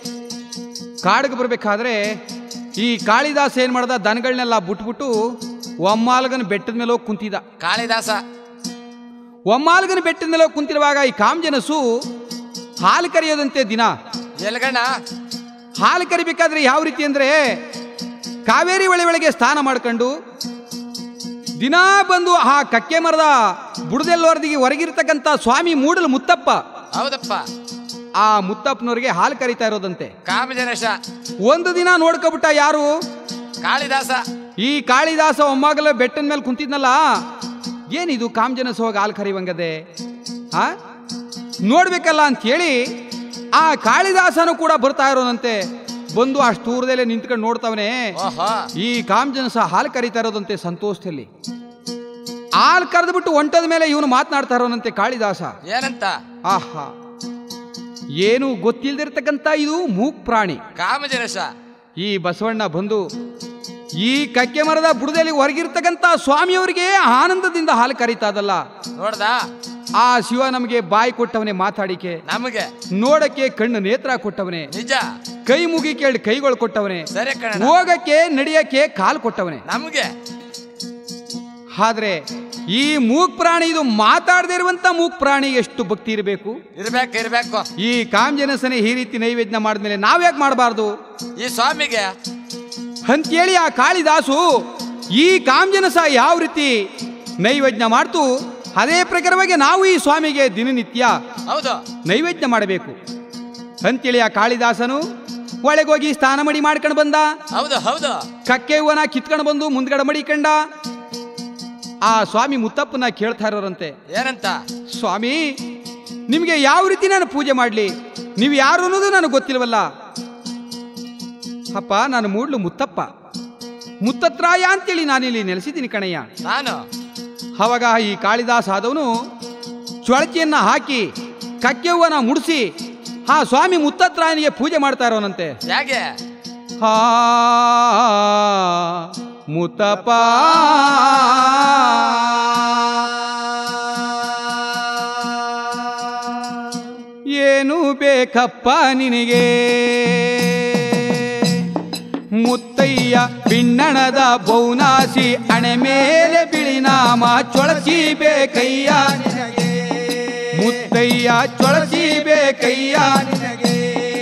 ಕಾಡಿಗೆ ಬರಬೇಕಾದ್ರೆ ಈ ಕಾಳಿದಾಸ ಏನು ಮಾಡ್ದ ದನಗಳನ್ನೆಲ್ಲ ಬಿಟ್ಬಿಟ್ಟು ಒಮ್ಮಾಲ್ಗನ ಬೆಟ್ಟದ ಮೇಲೆ ಹೋಗಿ ಕುಂತಿದ್ದ ಕಾಳಿದಾಸ ಒಮ್ಮಾಲ್ಗನ ಬೆಟ್ಟದ ಮೇಲೆ ಹೋಗಿ ಕುಂತಿರುವಾಗ ಈ ಕಾಮಜನಸು ಹಾಲು ಕರೆಯೋದಂತೆ ದಿನ ಎಲ್ಗಣ್ಣ ಹಾಲು ಕರಿಬೇಕಾದ್ರೆ ಯಾವ ರೀತಿ ಅಂದ್ರೆ ಕಾವೇರಿ ಹೊಳೆ ಒಳಗೆ ಸ್ನಾನ ಮಾಡ್ಕೊಂಡು ದಿನಾ ಬಂದು ಆ ಕಕ್ಕೆ ಮರದ ಬುಡದೆಲ್ಲವರೆದಿಗೆ ಹೊರಗಿರ್ತಕ್ಕಂಥ ಸ್ವಾಮಿ ಮೂಡಲು ಮುತ್ತಪ್ಪ ಹೌದಪ್ಪ ಆ ಮುತ್ತಪ್ಪನವ್ರಿಗೆ ಹಾಲು ಕರಿತಾ ಇರೋದಂತೆ ಕಾಮಜನೇಶ ಒಂದು ದಿನ ನೋಡ್ಕೊಬಿಟ್ಟ ಯಾರು ಕಾಳಿದಾಸ ಈ ಕಾಳಿದಾಸ ಒಮ್ಮಾಗಲ ಬೆಟ್ಟದ ಮೇಲೆ ಕುಂತಿದ್ನಲ್ಲ ಏನಿದು ಕಾಮಜನಸ ಹೋಗಿ ಹಾಲು ಕರಿವಂಗದೆ ಆ ನೋಡ್ಬೇಕಲ್ಲ ಅಂತೇಳಿ ಆ ಕಾಳಿದಾಸನು ಕೂಡ ಬರ್ತಾ ಇರೋದಂತೆ ಬಂದು ಅಷ್ಟು ದೂರದಲ್ಲೇ ನಿಂತ್ಕೊಂಡು ನೋಡ್ತಾವನೆ ಓಹೋ ಈ ಕಾಮಜನಸ ಹಾಲು ಕರಿತಾ ಇರೋದಂತೆ ಸಂತೋಷದಲ್ಲಿ ಹಾಲು ಕರೆದ್ಬಿಟ್ಟು ಒಂಟದ ಮೇಲೆ ಇವನು ಮಾತನಾಡ್ತಾ ಇರೋನಂತೆ ಕಾಳಿದಾಸ ಏನಂತ ಆಹಾ ಏನು ಗೊತ್ತಿಲ್ದಿರ್ತಕ್ಕಂಥ ಇದು ಮೂಕ್ ಪ್ರಾಣಿ ಕಾಮಜನೇಶ ಈ ಬಸವಣ್ಣ ಬಂದು ಈ ಕಕ್ಕೆ ಮರದ ಬುಡದಲ್ಲಿ ಹೊರಗಿರ್ತಕ್ಕಂಥ ಸ್ವಾಮಿಯವರಿಗೆ ಆನಂದದಿಂದ ಹಾಲು ಕರೀತಾದಲ್ಲ ನೋಡ್ದ ಆ ಶಿವ ನಮಗೆ ಬಾಯಿ ಕೊಟ್ಟವನೇ ಮಾತಾಡಿಕೆ ನಮಗೆ ನೋಡಕ್ಕೆ ಕಣ್ಣು ನೇತ್ರ ಕೊಟ್ಟವನೇ ನಿಜ ಕೈ ಮುಗಿ ಕೇಳಿ ಕೈಗಳು ಕೊಟ್ಟವನೇ ಸರಿ ಕನ್ನಡ ಹೋಗಕ್ಕೆ ನಡೆಯಕ್ಕೆ ಕಾಲು ಕೊಟ್ಟವನೇ ನಮಗೆ ಆದ್ರೆ ಈ ಮೂಕ್ ಪ್ರಾಣಿ ಇದು ಮಾತಾಡದೇ ಇರುವಂತ ಮೂಕ್ ಪ್ರಾಣಿ ಎಷ್ಟು ಭಕ್ತಿ ಇರಬೇಕು ಇರ್ಬೇಕು ಇರ್ಬೇಕು ಈ ಕಾಮಜನಸನೆ ಈ ರೀತಿ ನೈವೇದ್ಯ ಮಾಡಿದ್ಮೇಲೆ ನಾವ್ಯಾಕೆ ಮಾಡಬಾರ್ದು ಈ ಸ್ವಾಮಿಗೆ ಅಂತೇಳಿ ಆ ಕಾಳಿದಾಸು ಈ ಕಾಮಜನಸ ಯಾವ ರೀತಿ ನೈವೇದ್ಯ ಮಾಡ್ತು ಅದೇ ಪ್ರಕಾರವಾಗಿ ನಾವು ಈ ಸ್ವಾಮಿಗೆ ದಿನನಿತ್ಯ ಹೌದು ನೈವೇದ್ಯ ಮಾಡಬೇಕು ಅಂತೇಳಿ ಆ ಕಾಳಿದಾಸನು ಒಳಗೋಗಿ ಸ್ನಾನ ಮಡಿ ಮಾಡ್ಕೊಂಡು ಬಂದ ಹೌದು ಹೌದು ಕಕ್ಕೆ ಹೂವನ ಕಿತ್ಕೊಂಡು ಬಂದು ಮುಂದ್ಗಡೆ ಮಡಿಕಂಡ ಆ ಸ್ವಾಮಿ ಮುತ್ತಪ್ಪನ ಕೇಳ್ತಾ ಇರೋರಂತೆ ಏನಂತ ಸ್ವಾಮಿ ನಿಮಗೆ ಯಾವ ರೀತಿ ನಾನು ಪೂಜೆ ಮಾಡಲಿ ನೀವು ಯಾರು ಅನ್ನೋದು ನನಗೆ ಗೊತ್ತಿಲ್ವಲ್ಲ ಅಪ್ಪ ನಾನು ಮೂಡ್ಲು ಮುತ್ತಪ್ಪ ಮುತ್ತತ್ರಾಯ ಅಂತೇಳಿ ನಾನಿಲ್ಲಿ ನೆಲೆಸಿದ್ದೀನಿ ಕಣಯ್ಯ ನಾನು ಅವಾಗ ಈ ಕಾಳಿದಾಸ ಆದವನು ಚೊಳಕೆಯನ್ನ ಹಾಕಿ ಕಕ್ಕೆ ಹೂವನ ಮುಡಿಸಿ ಆ ಸ್ವಾಮಿ ಮುತ್ತತ್ರಾಯನಿಗೆ ಪೂಜೆ ಮಾಡ್ತಾ ಇರೋನಂತೆ ಹೇಗೆ ಹಾ ಮುತ್ತಪ್ಪ ಏನು ಬೇಕಪ್ಪ ನಿನಗೆ ಮುತ್ತಯ್ಯ ಬಿಣ್ಣಣದ ಬೌನಾಸಿ ಅಣೆ ಮೇಲೆ ಬಿಳಿನಾಮ ಚೊಳಸಿ ಬೇಕಯ್ಯ ನಿನಗೆ ಮುತ್ತಯ್ಯ ಚೊಳಸಿ ಬೇಕಯ್ಯ ನಿನಗೆ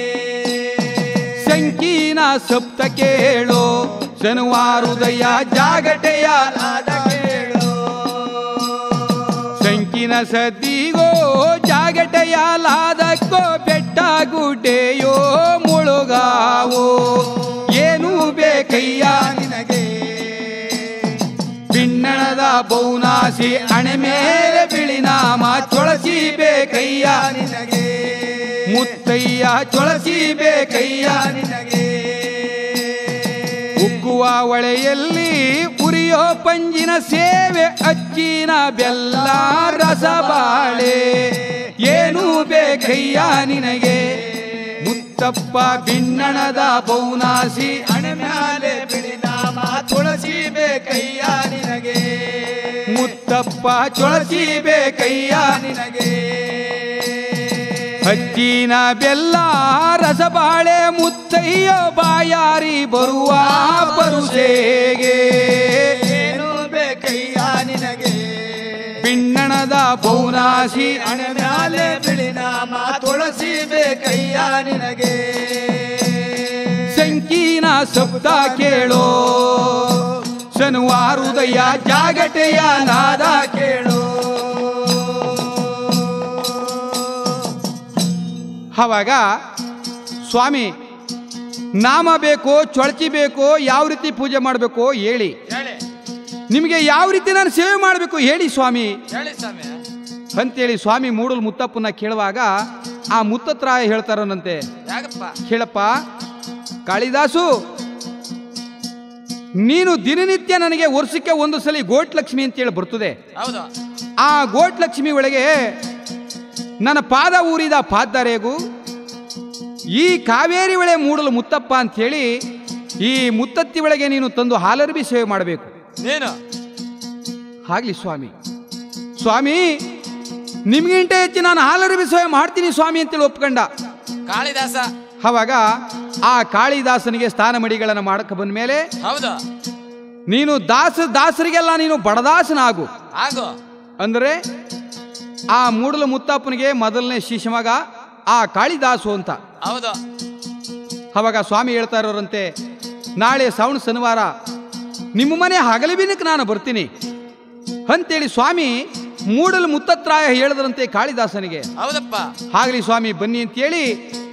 ಸಂಕೀನ ಸಪ್ತ ಕೇಳೋ ಶನಿವಾರುದಯ ಜಾಗಟೆಯ ಆದ ಕೇಳು ಸಂಕಿನ ಸದ್ದಿಗೋ ಜಾಗಟೆಯ ಲಾದಕ್ಕೋ ಬೆಟ್ಟ ಗುಡ್ಡೆಯೋ ಮುಳುಗಾವೋ ಏನು ಬೇಕಯ್ಯ ನಿನಗೆ ಬಿಣ್ಣಣ ಬಿಣ್ಣಣದ ಬೌನಾಸಿ ಅಣೆ ಮೇಲೆ ಬಿಳಿನಾಮ ಚೊಳಸಿ ಬೇಕಯ್ಯ ನಿನಗೆ ಮುತ್ತಯ್ಯ ಚೊಳಸಿ ಬೇಕಯ್ಯ ನಿನಗೆ ಉಕ್ಕುವ ಒಳೆಯಲ್ಲಿ ಉರಿಯೋ ಪಂಜಿನ ಸೇವೆ ಅಚ್ಚಿನ ಬೆಲ್ಲ ರಸಬಾಳೆ ಏನು ಬೇಕಯ್ಯ ನಿನಗೆ ಮುತ್ತಪ್ಪ ಬಿಣ್ಣಣದ ಬೌನಾಸಿ ಹಣೆ ಮ್ಯಾಲೆ ಬಿಳಿ ನಾಮ ತುಳಸಿ ಬೇಕಯ್ಯ ನಿನಗೆ ಮುತ್ತಪ್ಪ ಚೊಳಸಿ ಬೇಕಯ್ಯ ನಿನಗೆ ಅಜ್ಜಿನ ಬೆಲ್ಲ ರಸಬಾಳೆ ಮುತ್ತಯ್ಯ ಬಾಯಾರಿ ಬರುವ ಪರುಸೇಗೆ ಏನು ಬೇಕಯ್ಯ ನಿನಗೆ ಬಿಣ್ಣಣದ ಬೌನಾಸಿ ಹಣೆ ಮ್ಯಾಲೆ ಬಿಳಿ ನಾಮ ತುಳಸಿ ಬೇಕಯ್ಯ ನಿನಗೆ ಸಂಕೀನ ಶಬ್ದ ಕೇಳೋ ಶನಿವಾರುದಯ ಜಾಗಟೆಯ ನಾದ ಕೇಳು ಅವಾಗ ಸ್ವಾಮಿ ನಾಮ ಬೇಕೋ ಚೊಳಚಿ ಬೇಕೋ ಯಾವ ರೀತಿ ಪೂಜೆ ಮಾಡಬೇಕೋ ಹೇಳಿ ಹೇಳಿ ನಿಮಗೆ ಯಾವ ರೀತಿ ನಾನು ಸೇವೆ ಮಾಡಬೇಕು ಹೇಳಿ ಸ್ವಾಮಿ ಹೇಳಿ ಸ್ವಾಮಿ ಅಂತೇಳಿ ಸ್ವಾಮಿ ಮೂಡಲ್ ಮುತ್ತಪ್ಪನ ಕೇಳುವಾಗ ಆ ಮುತ್ತತ್ರಾಯ ಹೇಳ್ತಾರನಂತೆ ಯಾಕಪ್ಪ ಕೇಳಪ್ಪ ಕಾಳಿದಾಸು ನೀನು ದಿನನಿತ್ಯ ನನಗೆ ವರ್ಷಕ್ಕೆ ಒಂದು ಸಲ ಗೋಟ್ ಲಕ್ಷ್ಮಿ ಅಂತೇಳಿ ಬರ್ತದೆ ಹೌದು ಆ ಗೋಟ್ ಲಕ್ಷ್ಮಿ ಒಳಗೆ ನನ್ನ ಪಾದ ಊರಿದ ಪಾದರೇಗು ಈ ಕಾವೇರಿ ಒಳೆ ಮೂಡಲು ಮುತ್ತಪ್ಪ ಅಂಥೇಳಿ ಈ ಮುತ್ತತ್ತಿ ಒಳಗೆ ನೀನು ತಂದು ಹಾಲರ್ಬಿ ಸೇವೆ ಮಾಡಬೇಕು ನೀನು ಆಗ್ಲಿ ಸ್ವಾಮಿ ಸ್ವಾಮಿ ನಿಮ್ಗಿಂತ ಹೆಚ್ಚು ನಾನು ಹಾಲರ್ಬಿ ಸೇವೆ ಮಾಡ್ತೀನಿ ಸ್ವಾಮಿ ಅಂತೇಳಿ ಒಪ್ಕೊಂಡ ಕಾಳಿದಾಸ ಅವಾಗ ಆ ಕಾಳಿದಾಸನಿಗೆ ಸ್ಥಾನ ಮಡಿಗಳನ್ನು ಮಾಡಕ್ಕೆ ಬಂದ ಮೇಲೆ ಹೌದು ನೀನು ದಾಸ ದಾಸರಿಗೆಲ್ಲ ನೀನು ಬಡದಾಸನಾಗು ಆಗು ಅಂದರೆ ಆ ಮೂಡಲ ಮುತ್ತಪ್ಪನಿಗೆ ಮೊದಲನೇ ಶಿಶುಮಗ ಆ ಕಾಳಿದಾಸು ಅಂತ ಹೌದು ಅವಾಗ ಸ್ವಾಮಿ ಹೇಳ್ತಾ ಇರೋರಂತೆ ನಾಳೆ ಶ್ರಾವಣ ಶನಿವಾರ ನಿಮ್ಮ ಮನೆ ಹಗಲಿಬಿನಕ್ಕೆ ನಾನು ಬರ್ತೀನಿ ಅಂತೇಳಿ ಸ್ವಾಮಿ ಮೂಡಲು ಮುತ್ತತ್ರಾಯ ಹೇಳಿದ್ರಂತೆ ಕಾಳಿದಾಸನಿಗೆ ಹೌದಪ್ಪ ಆಗಲಿ ಸ್ವಾಮಿ ಬನ್ನಿ ಅಂತೇಳಿ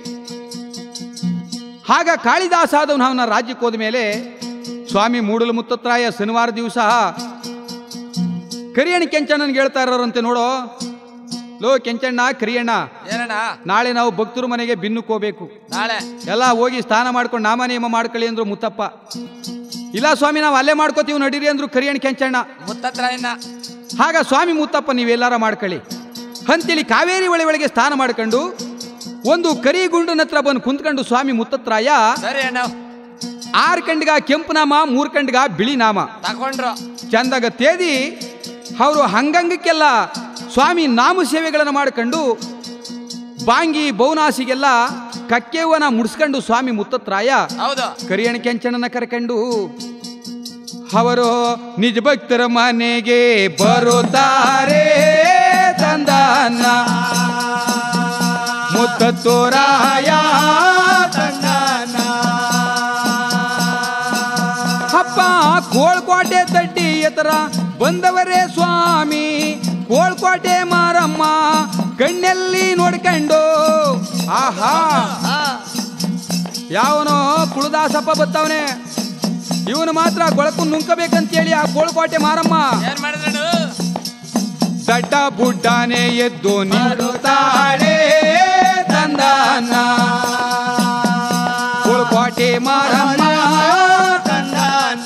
ಆಗ ಕಾಳಿದಾಸ ಆದವನು ಅವನ ರಾಜ್ಯಕ್ಕೆ ಹೋದ ಮೇಲೆ ಸ್ವಾಮಿ ಮೂಡಲು ಮುತ್ತತ್ರಾಯ ಶನಿವಾರ ದಿವಸ ಕರಿಯಣ್ಣ ಕೆಂಚಣ್ಣನಿಗೆ ಹೇಳ್ತಾ ಇರೋರಂತೆ ನೋಡೋ ಲೋ ಕೆಂಚಣ್ಣ ಕರಿಯಣ್ಣ ಏನಣ್ಣ ನಾಳೆ ನಾವು ಭಕ್ತರ ಮನೆಗೆ ಬಿನ್ನಕ್ಕೆ ಹೋಗ್ಬೇಕು ನಾಳೆ ಎಲ್ಲ ಹೋಗಿ ಸ್ನಾನ ಮಾಡ್ಕೊಂಡು ನಾಮ ನಿಯಮ ಮಾಡ್ಕೊಳ್ಳಿ ಅಂದ್ರು ಮುತ್ತಪ್ಪ ಇಲ್ಲ ಸ್ವಾಮಿ ನಾವು ಅಲ್ಲೇ ಮಾಡ್ಕೋತೀವಿ ನಡೀರಿ ಅಂದ್ರು ಕರಿಯಣ್ಣ ಕೆಂಚಣ್ಣ ಮುತ್ತತ್ರ ಇನ್ನ ಆಗ ಸ್ವಾಮಿ ಮುತ್ತಪ್ಪ ನೀವೆಲ್ಲಾರ ಮಾಡ್ಕೊಳ್ಳಿ ಅಂತೇಳಿ ಕಾವೇರಿ ಒಳೆ ಒಳಗೆ ಸ್ನಾನ ಮಾಡ್ಕೊಂಡು ಒಂದು ಕರಿ ಗುಂಡನ ಹತ್ರ ಬಂದು ಕುಂತ್ಕೊಂಡು ಸ್ವಾಮಿ ಮುತ್ತತ್ರಾಯ ಸರಿ ಅಣ್ಣ ಆರು ಕಂಡ್ಗ ಕೆಂಪು ನಾಮ ಮೂರು ಕಂಡ್ಗ ಬಿಳಿ ನಾಮ ತಕೊಂಡ್ರು ಚಂದಾಗ ತೇದಿ ಅವರು ಹಂಗಂಗಕ್ಕೆಲ್ಲ ಸ್ವಾಮಿ ನಾಮ ಸೇವೆಗಳನ್ನು ಮಾಡ್ಕೊಂಡು ಬಾಂಗಿ ಬೌನಾಸಿಗೆಲ್ಲ ಕಕ್ಕೆವನ ಮುಡ್ಸ್ಕೊಂಡು ಸ್ವಾಮಿ ಮುತ್ತತ್ರಾಯ ಹೌದು ಕರಿಯಣ ಕೆಂಚಣ್ಣನ ಕರ್ಕೊಂಡು ಅವರು ನಿಜ ಭಕ್ತರ ಮನೆಗೆ ಬರುತ್ತಾರೆ ತಂದನ್ನ ಮುತ್ತತ್ತೋರಾಯ ತಂದಾನ ಅಪ್ಪ ಕೋಳ್ಕೋಟೆ ತಡ್ಡಿ ಎತ್ತರ ಬಂದವರೇ ಸ್ವಾಮಿ ಕೋಳ್ಕೋಟೆ ಮಾರಮ್ಮ ಕಣ್ಣಲ್ಲಿ ನೋಡ್ಕೊಂಡು ಆಹಾ ಯಾವನೋ ಕುಳದಾಸಪ್ಪ ಬತ್ತವನೆ ಇವನು ಮಾತ್ರ ಕೊಳಕು ನುಂಕಬೇಕಂತೇಳಿ ಆ ಕೋಳ್ಕೋಟೆ ಮಾರಮ್ಮ ಏನ್ ಮಾಡಿದ್ರಣ್ಣ ದಡ್ಡ ಬುಡ್ಡಾನೆ ಎದ್ದು ನಿಲ್ಲುತ್ತಾಳೆ ತಂದನ ಕೋಳ್ಕೋಟೆ ಮಾರಮ್ಮ ತಂದಾನ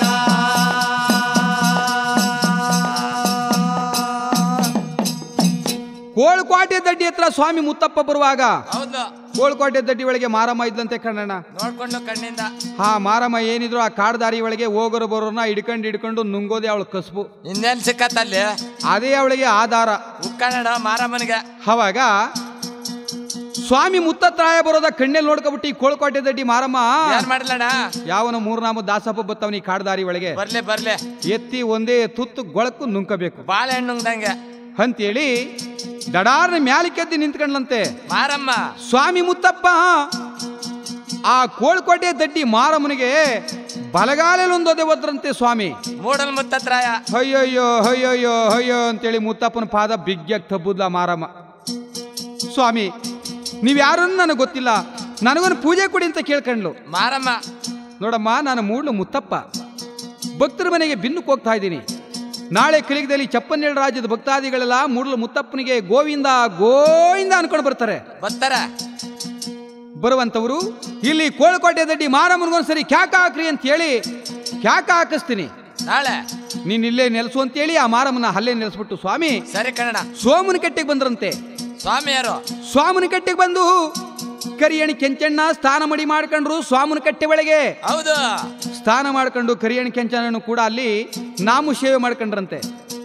ಕೋಳ್ಕೋಟೆ ದಡ್ಡಿ ಹತ್ರ ಸ್ವಾಮಿ ಮುತ್ತಪ್ಪ ಬರುವಾಗ ಹೌದು ಕೋಳ್ಕೋಟೆ ದಡ್ಡಿ ಒಳಗೆ ಮಾರಮ್ಮ ಇದ್ದಂತೆ ಕಣ್ಣಣ್ಣ ನೋಡ್ಕೊಂಡು ಕಣ್ಣಿಂದ ಆ ಮಾರಮ್ಮ ಏನಿದ್ರು ಆ ಕಾಡ್ದಾರಿ ಒಳಗೆ ಹೋಗೋರು ಬರೋರ್ನ ಹಿಡ್ಕೊಂಡು ಹಿಡ್ಕೊಂಡು ನುಂಗೋದೆ ಅವಳು ಕಸುಬು ಇನ್ನೇನ್ ಸಿಕ್ಕತ್ತಲ್ಲಿ ಅದೇ ಅವಳಿಗೆ ಆಧಾರ ಉಕ್ಕಣ್ಣ ಮಾರಮ್ಮನಿಗೆ ಅವಾಗ ಸ್ವಾಮಿ ಮುತ್ತತ್ರಾಯ ಬರೋದ ಕಣ್ಣಲ್ಲಿ ನೋಡ್ಕೊಬಿಟ್ಟು ಈ ಕೋಳ್ಕೋಟೆ ದಡ್ಡಿ ಮಾರಮ್ಮ ಏನ್ ಮಾಡಿದ್ಲಣ್ಣ ಯಾವನ ಮೂರ್ನಾಮ ದಾಸಪ್ಪ ಬತ್ತವನಿ ಕಾಡ್ದಾರಿ ಒಳಗೆ ಬರ್ಲಿ ಬರ್ಲಿ ಎತ್ತಿ ಒಂದೇ ತುತ್ತು ಗೊಳಕು ನುಂಕಬೇಕು ಬಾಳೆಹಣ್ಣುಂಗ್ದಂಗೆ ಅಂತೇಳಿ ದಡಾರ್ನ ಮ್ಯಾಲಿಕೆದ್ದಿ ನಿಂತ್ಕೊಂಡ್ಲಂತೆ ಮಾರಮ್ಮ ಸ್ವಾಮಿ ಮುತ್ತಪ್ಪ ಆ ಕೋಳ್ಕೋಟೆ ದಡ್ಡಿ ಮಾರಮ್ಮನಿಗೆ ಬಲಗಾಲಲ್ಲಿ ಒಂದೊದೆ ಒದ್ರಂತೆ ಸ್ವಾಮಿ ಮೂಡಲ್ ಮುತ್ತತ್ರಾಯ ಅಯ್ಯಯ್ಯೋ ಅಯ್ಯಯ್ಯೋ ಅಯ್ಯೋ ಅಂತೇಳಿ ಮುತ್ತಪ್ಪನ ಪಾದ ಬಿಗ್ಯಾಗಿ ತಬ್ಬುದ್ಲ ಮಾರಮ್ಮ ಸ್ವಾಮಿ ನೀವು ಯಾರನ್ನು ನನಗೆ ಗೊತ್ತಿಲ್ಲ ನನಗೊಂದು ಪೂಜೆ ಕೊಡಿ ಅಂತ ಕೇಳ್ಕೊಂಡ್ಲು ಮಾರಮ್ಮ ನೋಡಮ್ಮ ನಾನು ಮೂಡ್ಲು ಮುತ್ತಪ್ಪ ಭಕ್ತರ ಮನೆಗೆ ಬಿನ್ನಕ್ಕೆ ಹೋಗ್ತಾ ಇದ್ದೀನಿ ನಾಳೆ ಕಲಿಗದಲ್ಲಿ ಚಪ್ಪನ್ನೇಳು ರಾಜ್ಯದ ಭಕ್ತಾದಿಗಳೆಲ್ಲ ಮೂಡಲ ಮುತ್ತಪ್ಪನಿಗೆ ಗೋವಿಂದ ಗೋವಿಂದ ಅನ್ಕೊಂಡು ಬರ್ತಾರೆ ಬರ್ತಾರ ಬರುವಂಥವರು ಇಲ್ಲಿ ಕೋಳಕೋಟೆ ದಡ್ಡಿ ಮಾರಮ್ಮನಿಗೊಂದ್ಸರಿ ಕ್ಯಾಕ ಹಾಕ್ರಿ ಅಂತ ಹೇಳಿ ಕ್ಯಾಕ ಹಾಕಿಸ್ತೀನಿ ನಾಳೆ ನೀನ್ ಇಲ್ಲೇ ನೆಲೆಸು ಅಂತೇಳಿ ಆ ಮಾರಮ್ಮನ ಹಲ್ಲೆ ನೆಲೆಸ್ಬಿಟ್ಟು ಸ್ವಾಮಿ ಸರಿ ಕನ್ನಡ ಸೋಮನ ಕಟ್ಟೆಗೆ ಬಂದ್ರಂತೆ ಸ್ವಾಮಿ ಯಾರು ಸ್ವಾಮನ ಕಟ್ಟೆಗೆ ಬಂದು ಕರಿಯಣಿ ಕೆಂಚಣ್ಣ ಸ್ನಾನ ಮಡಿ ಮಾಡ್ಕೊಂಡ್ರು ಸ್ವಾಮನ ಕಟ್ಟೆ ಒಳಗೆ ಹೌದು ಸ್ನಾನ ಮಾಡ್ಕೊಂಡು ಕರಿಯಣಿ ಕೆಂಚಣ್ಣನು ಕೂಡ ಅಲ್ಲಿ ನಾಮು ಸೇವೆ ಮಾಡ್ಕೊಂಡ್ರಂತೆ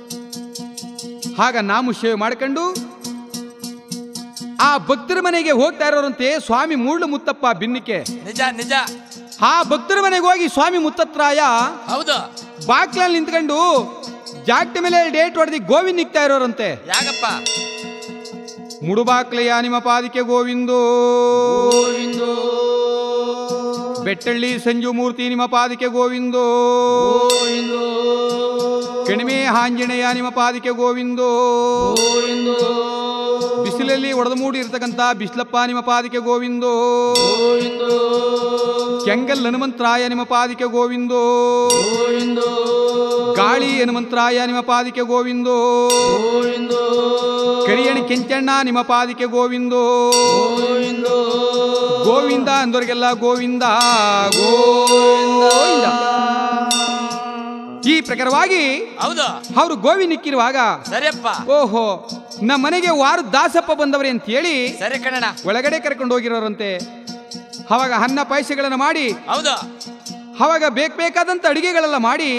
ಆಗ ನಾಮು ಸೇವೆ ಮಾಡ್ಕೊಂಡು ಆ ಭಕ್ತರ ಮನೆಗೆ ಹೋಗ್ತಾ ಇರೋರಂತೆ ಸ್ವಾಮಿ ಮೂಳ್ಳು ಮುತ್ತಪ್ಪ ಬಿನ್ನಿಕೆ ನಿಜ ನಿಜ ಆ ಭಕ್ತರ ಮನೆಗೆ ಹೋಗಿ ಸ್ವಾಮಿ ಮುತ್ತತ್ರಾಯ ಹೌದು ಬಾಕ್ಲಲ್ಲಿ ನಿಂತ್ಕೊಂಡು ಜಾಗಟ ಮೇಲೆ ಡೇಟ್ ಹೊಡೆದಿ ಗೋವಿಂದ್ ನಿಕ್ತಾ ಇರೋರಂತೆ ಯಾಕಪ್ಪ ಮುಡುಬಾಕ್ಲೆಯ ನಿಮ್ಮ ಪಾದಿಕೆ ಗೋವಿಂದೋ ಬೆಟ್ಟಳ್ಳಿ ಸಂಜು ಮೂರ್ತಿ ನಿಮ್ಮ ಪಾದಿಕೆ ಗೋವಿಂದೋ ಕಣಿಮೆ ಹಾಂಜಣೆಯ ನಿಮ್ಮ ಪಾದಿಕೆ ಗೋವಿಂದೋ ಬಿಸಿಲಲ್ಲಿ ಒಡೆದು ಮೂಡಿ ಇರ್ತಕ್ಕಂಥ ಬಿಸ್ಲಪ್ಪ ನಿಮ್ಮ ಪಾದಿಕೆ ಗೋವಿಂದೋ ಕೆಂಗಲ್ ಹನುಮಂತರಾಯ ನಿಮ್ಮ ಪಾದಿಕೆ ಗೋವಿಂದೋ ಗಾಳಿ ಹನುಮಂತರಾಯ ನಿಮ್ಮ ಪಾದಿಕೆ ಗೋವಿಂದೋ ಕರಿಯಣಿ ಕೆಂಚಣ್ಣ ನಿಮ್ಮ ಪಾದಿಕೆ ಗೋವಿಂದೋ ಗೋವಿಂದ ಅಂದವ್ರಿಗೆಲ್ಲ ಗೋವಿಂದ ಗೋವಿಂದ ಈ ಪ್ರಕಾರವಾಗಿ ಹೌದು ಅವರು ಗೋವಿ ನಿಕ್ಕಿರುವಾಗ ಸರಿಯಪ್ಪ ಓಹೋ ನಮ್ಮ ಮನೆಗೆ ವಾರ ದಾಸಪ್ಪ ಬಂದವ್ರೆ ಅಂತ ಹೇಳಿ ಸರಿ ಕನ್ನಡ ಒಳಗಡೆ ಕರ್ಕೊಂಡು ಹೋಗಿರೋರಂತೆ ಅವಾಗ ಅನ್ನ ಪಾಯಸಗಳನ್ನು ಮಾಡಿ ಹೌದು ಅವಾಗ ಬೇಕು ಬೇಕಾದಂತ ಅಡಿಗೆಗಳೆಲ್ಲ ಮಾಡಿ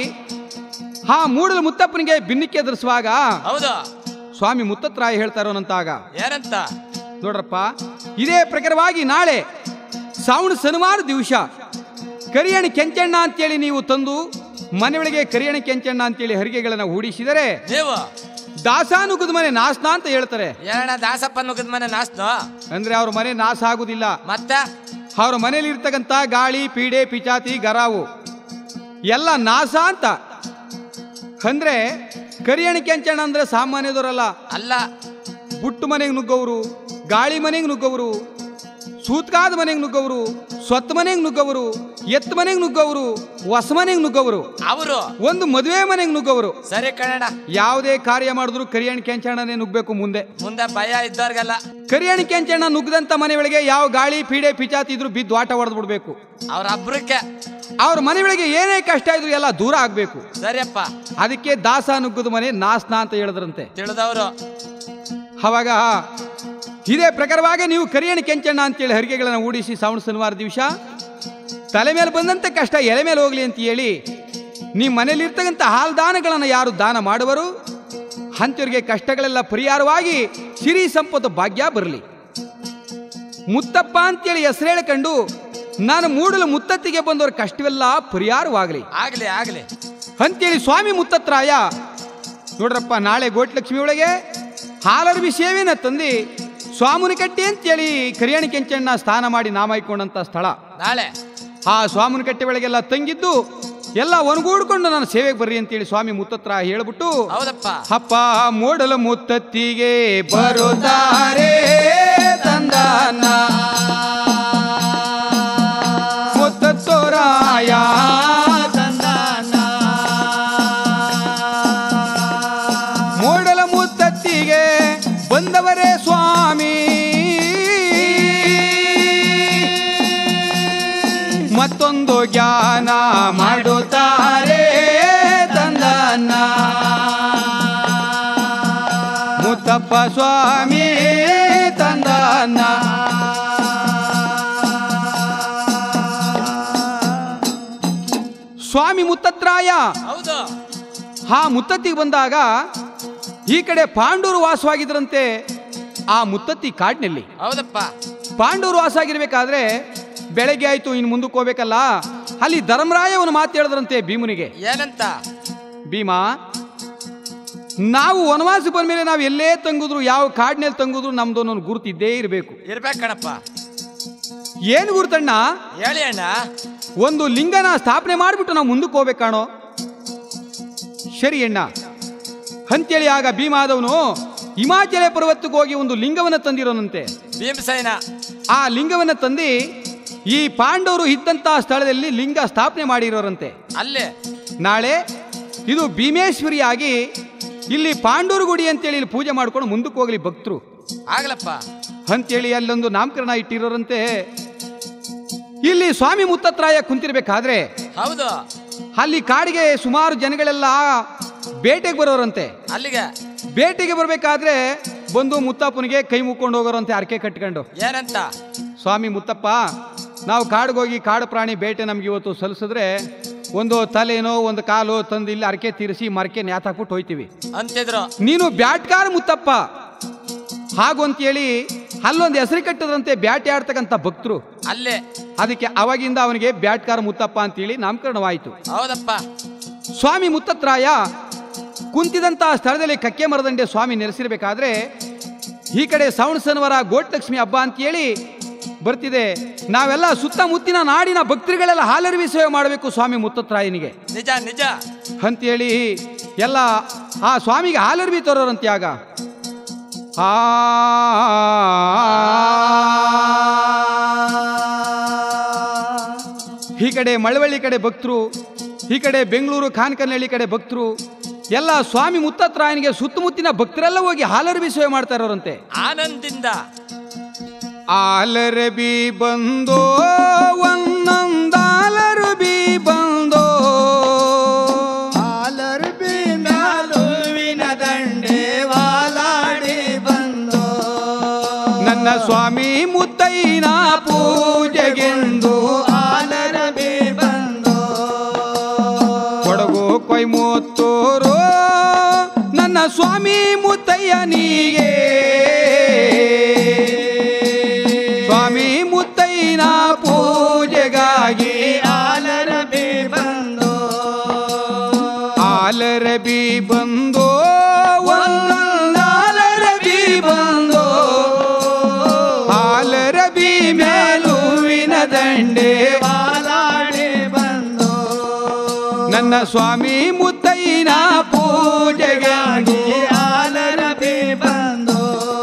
ಆ ಮೂಡಲು ಮುತ್ತಪ್ಪನಿಗೆ ಬಿನ್ನಿಕ್ಕೆ ಎದುರಿಸುವಾಗ ಹೌದು ಸ್ವಾಮಿ ಮುತ್ತತ್ರಾಯ ಹೇಳ್ತಾ ಇರೋನಂತಾಗ ಏನಂತ ನೋಡ್ರಪ್ಪ ಇದೇ ಪ್ರಕಾರವಾಗಿ ನಾಳೆ ಶ್ರಾವಣ ಶನಿವಾರ ದಿವಸ ಕರಿಯಣಿ ಕೆಂಚಣ್ಣ ಅಂತೇಳಿ ನೀವು ತಂದು ಮನೆಯೊಳಗೆ ಕರಿಯಣಿ ಕೆಂಚಣ್ಣ ಅಂತೇಳಿ ಹರಿಗೆಗಳನ್ನು ಹೂಡಿಸಿದರೆ ನೀವು ದಾಸಾನುಗದ ಮನೆ ನಾಶನ ಅಂತ ಹೇಳ್ತಾರೆ ಏನಣ್ಣ ದಾಸಪ್ಪ ನುಗ್ಗದ ಮನೆ ನಾಸ್ನು ಅಂದ್ರೆ ಅವ್ರ ಮನೆ ನಾಶ ಆಗುದಿಲ್ಲ ಮತ್ತ ಅವ್ರ ಮನೇಲಿ ಇರ್ತಕ್ಕಂಥ ಗಾಳಿ ಪೀಡೆ ಪಿಚಾತಿ ಗರಾವು ಎಲ್ಲ ನಾಶ ಅಂತ ಅಂದ್ರೆ ಕರಿಯಣಿ ಕೆಂಚಣ್ಣ ಅಂದ್ರೆ ಸಾಮಾನ್ಯದವರಲ್ಲ ಅಲ್ಲ ಬುಟ್ಟು ಮನೆಗೆ ನುಗ್ಗವರು ಗಾಳಿ ಮನೆಗೆ ನುಗ್ಗವರು ಸೂತ್ಕಾದ ಮನೆಗೆ ನುಗ್ಗವರು ಸ್ವತ್ ಮನೆಗೆ ನುಗ್ಗವರು ಎತ್ ಮನೆಗೆ ನುಗ್ಗವರು ಹೊಸ ಮನೆಗೆ ನುಗ್ಗವರು ಅವರು ಒಂದು ಮದುವೆ ಮನೆಗೆ ನುಗ್ಗವರು ಸರಿ ಕನ್ನಡ ಯಾವುದೇ ಕಾರ್ಯ ಮಾಡಿದ್ರು ಕರಿಯಣಿ ಕೆಂಚಣ್ಣನೇ ನುಗ್ಬೇಕು ಮುಂದೆ ಮುಂದೆ ಭಯ ಇದ್ದವ್ರಿಗೆಲ್ಲ ಕರಿಯಣಿ ಕೆಂಚಣ್ಣ ನುಗ್ಗದಂತ ಮನೆಯೊಳಗೆ ಯಾವ ಗಾಳಿ ಪೀಡೆ ಪಿಚಾತಿ ಇದ್ರು ಬಿದ್ದು ಆಟ ಹೊಡೆದು ಬಿಡ್ಬೇಕು ಅವ್ರ ಅಬ್ರಕ್ಕೆ ಅವ್ರ ಮನೆಯೊಳಗೆ ಏನೇ ಕಷ್ಟ ಇದ್ರು ಎಲ್ಲ ದೂರ ಆಗ್ಬೇಕು ಸರಿಯಪ್ಪ ಅದಕ್ಕೆ ದಾಸ ನುಗ್ಗದ ಮನೆ ನಾಸ್ನ ಅಂತ ಹೇಳಿದ್ರಂತೆ ತಿಳಿದವರು ಅವಾಗ ಇದೇ ಪ್ರಕಾರವಾಗಿ ನೀವು ಕರಿಯಣಿ ಕೆಂಚಣ್ಣ ಅಂತೇಳಿ ಹರಿಗೆಗಳನ್ನು ಹೂಡಿಸಿ ಶ್ರಾವಣ ಶನಿವಾರ ದಿವಸ ತಲೆ ಮೇಲೆ ಬಂದಂತ ಕಷ್ಟ ಎಲೆ ಮೇಲೆ ಹೋಗ್ಲಿ ಅಂತ ಹೇಳಿ ನಿಮ್ಮ ಮನೇಲಿ ಇರ್ತಕ್ಕಂಥ ಹಾಲು ದಾನಗಳನ್ನು ಯಾರು ದಾನ ಮಾಡುವರು ಅಂಥವ್ರಿಗೆ ಕಷ್ಟಗಳೆಲ್ಲ ಪರಿಹಾರವಾಗಿ ಸಿರಿ ಸಂಪತ್ತು ಭಾಗ್ಯ ಬರಲಿ ಮುತ್ತಪ್ಪ ಅಂತೇಳಿ ಹೆಸರು ಹೇಳ್ಕೊಂಡು ನಾನು ಮೂಡಲು ಮುತ್ತತ್ತಿಗೆ ಬಂದವ್ರ ಕಷ್ಟವೆಲ್ಲ ಪರಿಹಾರವಾಗಲಿ ಆಗ್ಲಿ ಆಗ್ಲಿ ಅಂತೇಳಿ ಸ್ವಾಮಿ ಮುತ್ತತ್ರಾಯ ನೋಡ್ರಪ್ಪ ನಾಳೆ ಗೋಟ್ಲಕ್ಷ್ಮಿ ಒಳಗೆ ಹಾಲರ್ವಿ ಸೇವೆನ ತಂದು ಸ್ವಾಮುನಿ ಕಟ್ಟಿ ಅಂತೇಳಿ ಕರಿಯಣಿ ಕೆಂಚಣ್ಣ ಸ್ನಾನ ಮಾಡಿ ನಾಮ ಇಟ್ಕೊಂಡಂತ ಸ್ಥಳ ನಾಳೆ ಆ ಸ್ವಾಮುನಿ ಕಟ್ಟೆ ಒಳಗೆಲ್ಲ ತಂಗಿದ್ದು ಎಲ್ಲ ಒಣಗೂಡ್ಕೊಂಡು ನಾನು ಸೇವೆಗೆ ಬರ್ರಿ ಅಂತೇಳಿ ಸ್ವಾಮಿ ಮುತ್ತತ್ರ ಹೇಳ್ಬಿಟ್ಟು ಹೌದಪ್ಪ ಅಪ್ಪ ಮೂಡಲ ಮುತ್ತತ್ತಿಗೆ ಬರುತ್ತಾರೆ ತಂದನ ಮುತ್ತತ್ತೋರಾಯ ಮೂಡಲ ಮುತ್ತತ್ತಿಗೆ ಬಂದವರೇ ಸ್ವಾಮಿ ಮತ್ತೊಂದು ಜ್ಞಾನ ಮಾಡುತ್ತಾರೆ ತಂದನ್ನ ಮುತ್ತಪ್ಪ ಸ್ವಾಮಿ ತಂದನ್ನ ಸ್ವಾಮಿ ಮುತ್ತತ್ರಾಯ ಹೌದು ಆ ಮುತ್ತತ್ತಿಗೆ ಬಂದಾಗ ಈ ಕಡೆ ಪಾಂಡೂರು ವಾಸವಾಗಿದ್ರಂತೆ ಆ ಮುತ್ತತ್ತಿ ಕಾಡಿನಲ್ಲಿ ಹೌದಪ್ಪ ಪಾಂಡೂರು ವಾಸ ಆಗಿರ್ಬೇಕಾದ್ರೆ ಬೆಳಗ್ಗೆ ಆಯ್ತು ಇನ್ನು ಮುಂದಕ್ಕೆ ಹೋಗ್ಬೇಕಲ್ಲ ಅಲ್ಲಿ ಧರ್ಮರಾಯ ಅವನು ಮಾತು ಹೇಳಿದ್ರಂತೆ ಭೀಮನಿಗೆ ಏನಂತ ಭೀಮ ನಾವು ವನವಾಸ ಬಂದ್ಮೇಲೆ ನಾವು ಎಲ್ಲೇ ತಂಗುದ್ರು ಯಾವ ಕಾಡಿನಲ್ಲಿ ತಂಗುದ್ರು ನಮ್ದು ಒಂದೊಂದು ಗುರುತಿದ್ದೇ ಇರಬೇಕು ಇರ್ಬೇಕು ಕಣಪ್ಪ ಏನು ಗುರುತಣ್ಣ ಹೇಳಿ ಅಣ್ಣ ಒಂದು ಲಿಂಗನ ಸ್ಥಾಪನೆ ಮಾಡಿಬಿಟ್ಟು ನಾವು ಮುಂದಕ್ಕೆ ಹೋಗ್ಬೇಕಾಣೋ ಸರಿ ಅಣ್ಣ ಅಂತೇಳಿ ಆಗ ಭೀಮಾದವನು ಹಿಮಾಚಲ ಪರ್ವತಕ್ಕೆ ಹೋಗಿ ಒಂದು ಲಿಂಗವನ್ನು ತಂದಿರೋನಂತೆ ಭೀಮಸೇನ ಆ ಲಿಂಗವನ್ನು ತಂದು ಈ ಪಾಂಡವರು ಇದ್ದಂತಹ ಸ್ಥಳದಲ್ಲಿ ಲಿಂಗ ಸ್ಥಾಪನೆ ಮಾಡಿರೋರಂತೆ ಅಲ್ಲಿ ನಾಳೆ ಇದು ಭೀಮೇಶ್ವರಿಯಾಗಿ ಇಲ್ಲಿ ಪಾಂಡೂರು ಗುಡಿ ಅಂತೇಳಿ ಇಲ್ಲಿ ಪೂಜೆ ಮಾಡ್ಕೊಂಡು ಮುಂದಕ್ಕೆ ಹೋಗ್ಲಿ ಭಕ್ತರು ಆಗ್ಲಪ್ಪ ಅಂತೇಳಿ ಅಲ್ಲೊಂದು ನಾಮಕರಣ ಇಟ್ಟಿರೋರಂತೆ ಇಲ್ಲಿ ಸ್ವಾಮಿ ಮುತ್ತತ್ರಾಯ ಕುಂತಿರ್ಬೇಕಾದ್ರೆ ಹೌದು ಅಲ್ಲಿ ಕಾಡಿಗೆ ಸುಮಾರು ಜನಗಳೆಲ್ಲ ಬೇಟೆಗೆ ಬರೋರಂತೆ ಅಲ್ಲಿಗೆ ಬೇಟೆಗೆ ಬರಬೇಕಾದ್ರೆ ಬಂದು ಮುತ್ತಪ್ಪನಿಗೆ ಕೈ ಮುಕ್ಕೊಂಡು ಹೋಗೋರಂತೆ ಅರ್ಕೆ ಕಟ್ಕೊಂಡು ಏನಂತ ಸ್ವಾಮಿ ಮುತ್ತಪ್ಪ ನಾವು ಕಾಡಿಗೆ ಹೋಗಿ ಕಾಡು ಪ್ರಾಣಿ ಬೇಟೆ ನಮ್ಗೆ ಇವತ್ತು ಸಲ್ಲಿಸಿದ್ರೆ ಒಂದು ತಲೆನೋ ಒಂದು ಕಾಲು ತಂದು ಇಲ್ಲಿ ಅರ್ಕೆ ತೀರಿಸಿ ಮರಕೆ ನ್ಯಾತಾಕ್ಬಿಟ್ಟು ಹೋಯ್ತೀವಿ ಅಂತಿದ್ರು ನೀನು ಬ್ಯಾಟ್ಕಾರ ಮುತ್ತಪ್ಪ ಹಾಗು ಅಂತೇಳಿ ಅಲ್ಲೊಂದು ಹೆಸರು ಕಟ್ಟದ್ರಂತೆ ಬ್ಯಾಟೆ ಆಡ್ತಕ್ಕಂಥ ಭಕ್ತರು ಅಲ್ಲೇ ಅದಕ್ಕೆ ಅವಾಗಿಂದ ಅವನಿಗೆ ಬ್ಯಾಟ್ಕಾರ ಮುತ್ತಪ್ಪ ಅಂತೇಳಿ ನಾಮಕರಣವಾಯಿತು ಹೌದಪ್ಪ ಸ್ವಾಮಿ ಮುತ್ತತ್ರಾಯ ಕುಂತಿದಂತ ಸ್ಥಳದಲ್ಲಿ ಕಕ್ಕೆ ಮರದಂಡೆ ಸ್ವಾಮಿ ನೆಲೆಸಿರ್ಬೇಕಾದ್ರೆ ಈ ಕಡೆ ಶ್ರವಣಸನವರ ಗೋಟಲಕ್ಷ್ಮಿ ಹಬ್ಬ ಅಂತೇಳಿ ಬರ್ತಿದೆ ನಾವೆಲ್ಲ ಸುತ್ತಮುತ್ತಿನ ನಾಡಿನ ಭಕ್ತರುಗಳೆಲ್ಲ ಹಾಲರವಿ ಸೇವೆ ಮಾಡಬೇಕು ಸ್ವಾಮಿ ಮುತ್ತತ್ರಾಯನಿಗೆ ನಿಜ ನಿಜ ಅಂತೇಳಿ ಎಲ್ಲ ಆ ಸ್ವಾಮಿಗೆ ಹಾಲರ್ಬಿ ತರೋರಂತೆ ಆಗ ಆ ಈ ಕಡೆ ಮಳವಳ್ಳಿ ಕಡೆ ಭಕ್ತರು ಈ ಕಡೆ ಬೆಂಗಳೂರು ಖಾನ್ಕನಹಳ್ಳಿ ಕಡೆ ಭಕ್ತರು ಎಲ್ಲ ಸ್ವಾಮಿ ಮುತ್ತತ್ರಾಯನಿಗೆ ಸುತ್ತಮುತ್ತಿನ ಭಕ್ತರೆಲ್ಲ ಹೋಗಿ ಹಾಲರ್ಬಿ ಸೇವೆ ಮಾಡ್ತಾ ಇರೋರಂತೆ ಆನಂದಿಂದ ಆಲರಬಿ ಬಂದೋ ಒಂದೊಂದಾಲರಬಿ ಬಂದೋ ಆಲರ್ ಬಿಂದಾಲುವಿನ ದಂಡೆ ವಾಲಾಡಿ ಬಂದೋ ನನ್ನ ಸ್ವಾಮಿ ಮುತ್ತೈನ ಪೂಜೆಗೆಂದು ಆಲರ ಬಿ ಬಂದೋ ಕೊಡಗು ಕೊಯ್ಮೂತ್ತೂರು ನನ್ನ ಸ್ವಾಮಿ ಮುತ್ತಯ್ಯನಿಗೆ ಸ್ವಾಮಿ ಮುತ್ತೈನ ಪೂಜೆಗಾಗಿ ಆಲರ ಬಿ ಬಂದೋ ಆಲರಬಿ ಬಂದೋ ಒಂದೊಂದಾಲರಬಿ ಬಂದೋ ಆಲರಬಿ ಮೇಲುವಿನ ದಂಡೆ ವಾಲಾಡಿ ಬಂದೋ ನನ್ನ ಸ್ವಾಮಿ ಮುತ್ತೈನ ಪೂಜೆಗಾಗಿ ಆಲರ ಬಿ ಬಂದೋ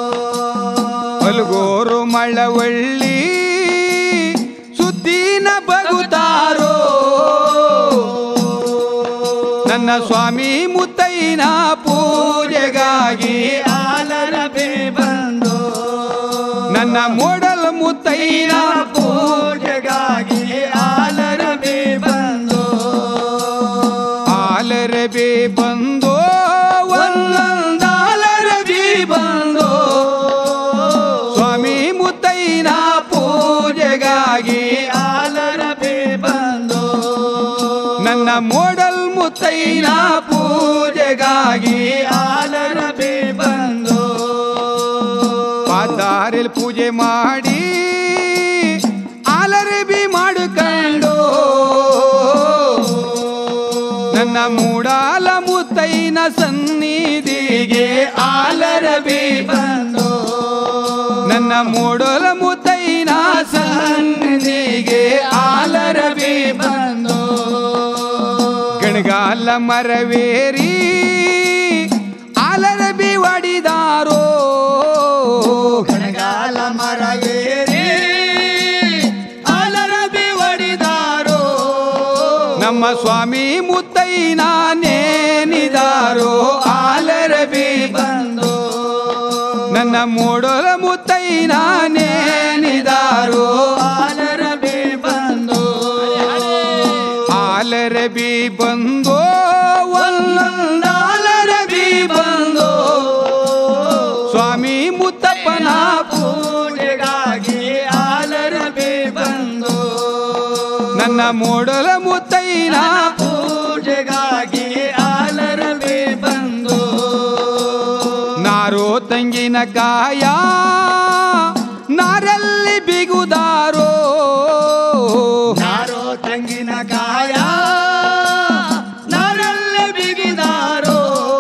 ಮಲಗೋರು ಮಳವಳ್ಳಿ ಸುದ್ದಿನ ಬಗುತ್ತಾರೋ ನನ್ನ ಸ್ವಾಮಿ ಮುತ್ತೈನ ಪೂಜೆಗಾಗಿ ಆಲರ ಬಿ ಬಂದೋ ನನ್ನ ಮೋಡಲ್ ಮುತ್ತೈನ ಪೂಜೆಗಾಗಿ ಆಲರ ಬಿ ಬಂದೋ ಆಲರಬಿ ಬಂದೋ ಒಂದೊಂದಾಲರಬಿ ಬಂದೋ ಸ್ವಾಮಿ ಮುತ್ತೈನ ಪೂಜೆಗಾಗಿ ಆಲರ ಬಿ ಬಂದೋ ನನ್ನ ಮೋಡಲ್ ಮುತ್ತೈನ ಪೂಜೆಗಾಗಿ ಆಲರ ಬಿ ಬಂದೋ ಪಾದಾರಿಲ್ ಪೂಜೆ ಮಾಡಿ ಆಲರಬಿ ಮಾಡಿಕೊಂಡು ನನ್ನ ಮೂಡಾಲ ಮುತ್ತೈನ ಸನ್ನಿಧಿಗೆ ಆಲರಬಿ ಬಂದೋ ನನ್ನ ಮೂಡಲ ಮುತ್ತೈನ ಸನ್ನಿಧಿಗೆ ಆಲರಬಿ ಬಂದೋ ಗಣಗಾಲ ಮರವೇರಿ ಆಲರಬಿ ಒಡಿದಾರೋ ಕಣಗಾಲ ಮರ ಏರಿ ಆಲರ ಬಿ ಒಡಿದಾರೋ ನಮ್ಮ ಸ್ವಾಮಿ ಮುತ್ತೈನ ನೇನಿದಾರೋ ಆಲರಬಿ ಬಂದೋ ನನ್ನ ಮೂಡಲ ಮುತ್ತೈನ ನೇನಿದಾರೋ ಆಲರ ಬಿ ಬಂದೋ ಆಲರಬಿ ಬಂದೋ ಒಂದೊಂದಾಲರಬಿ ಬಂದೋ ಸ್ವಾಮಿ ಮುತ್ತಪ್ಪನ ಪೂಜೆಗಾಗಿ ಆಲರ ಬಿ ಬಂದೋ ನನ್ನ ಮೂಡಲ ಮುತ್ತೈನ ಪೂಜೆಗಾಗಿ ಆಲರ ಬಿ ಬಂದೋ ನಾರೋ ತಂಗಿನ ಕಾಯ ನಾರಲ್ಲಿ ಬಿಗುದಾರೋ ನಾರೋ ತಂಗಿನ ಕಾಯ ನಾರಲ್ಲ ಬಿಗಿದಾರೋ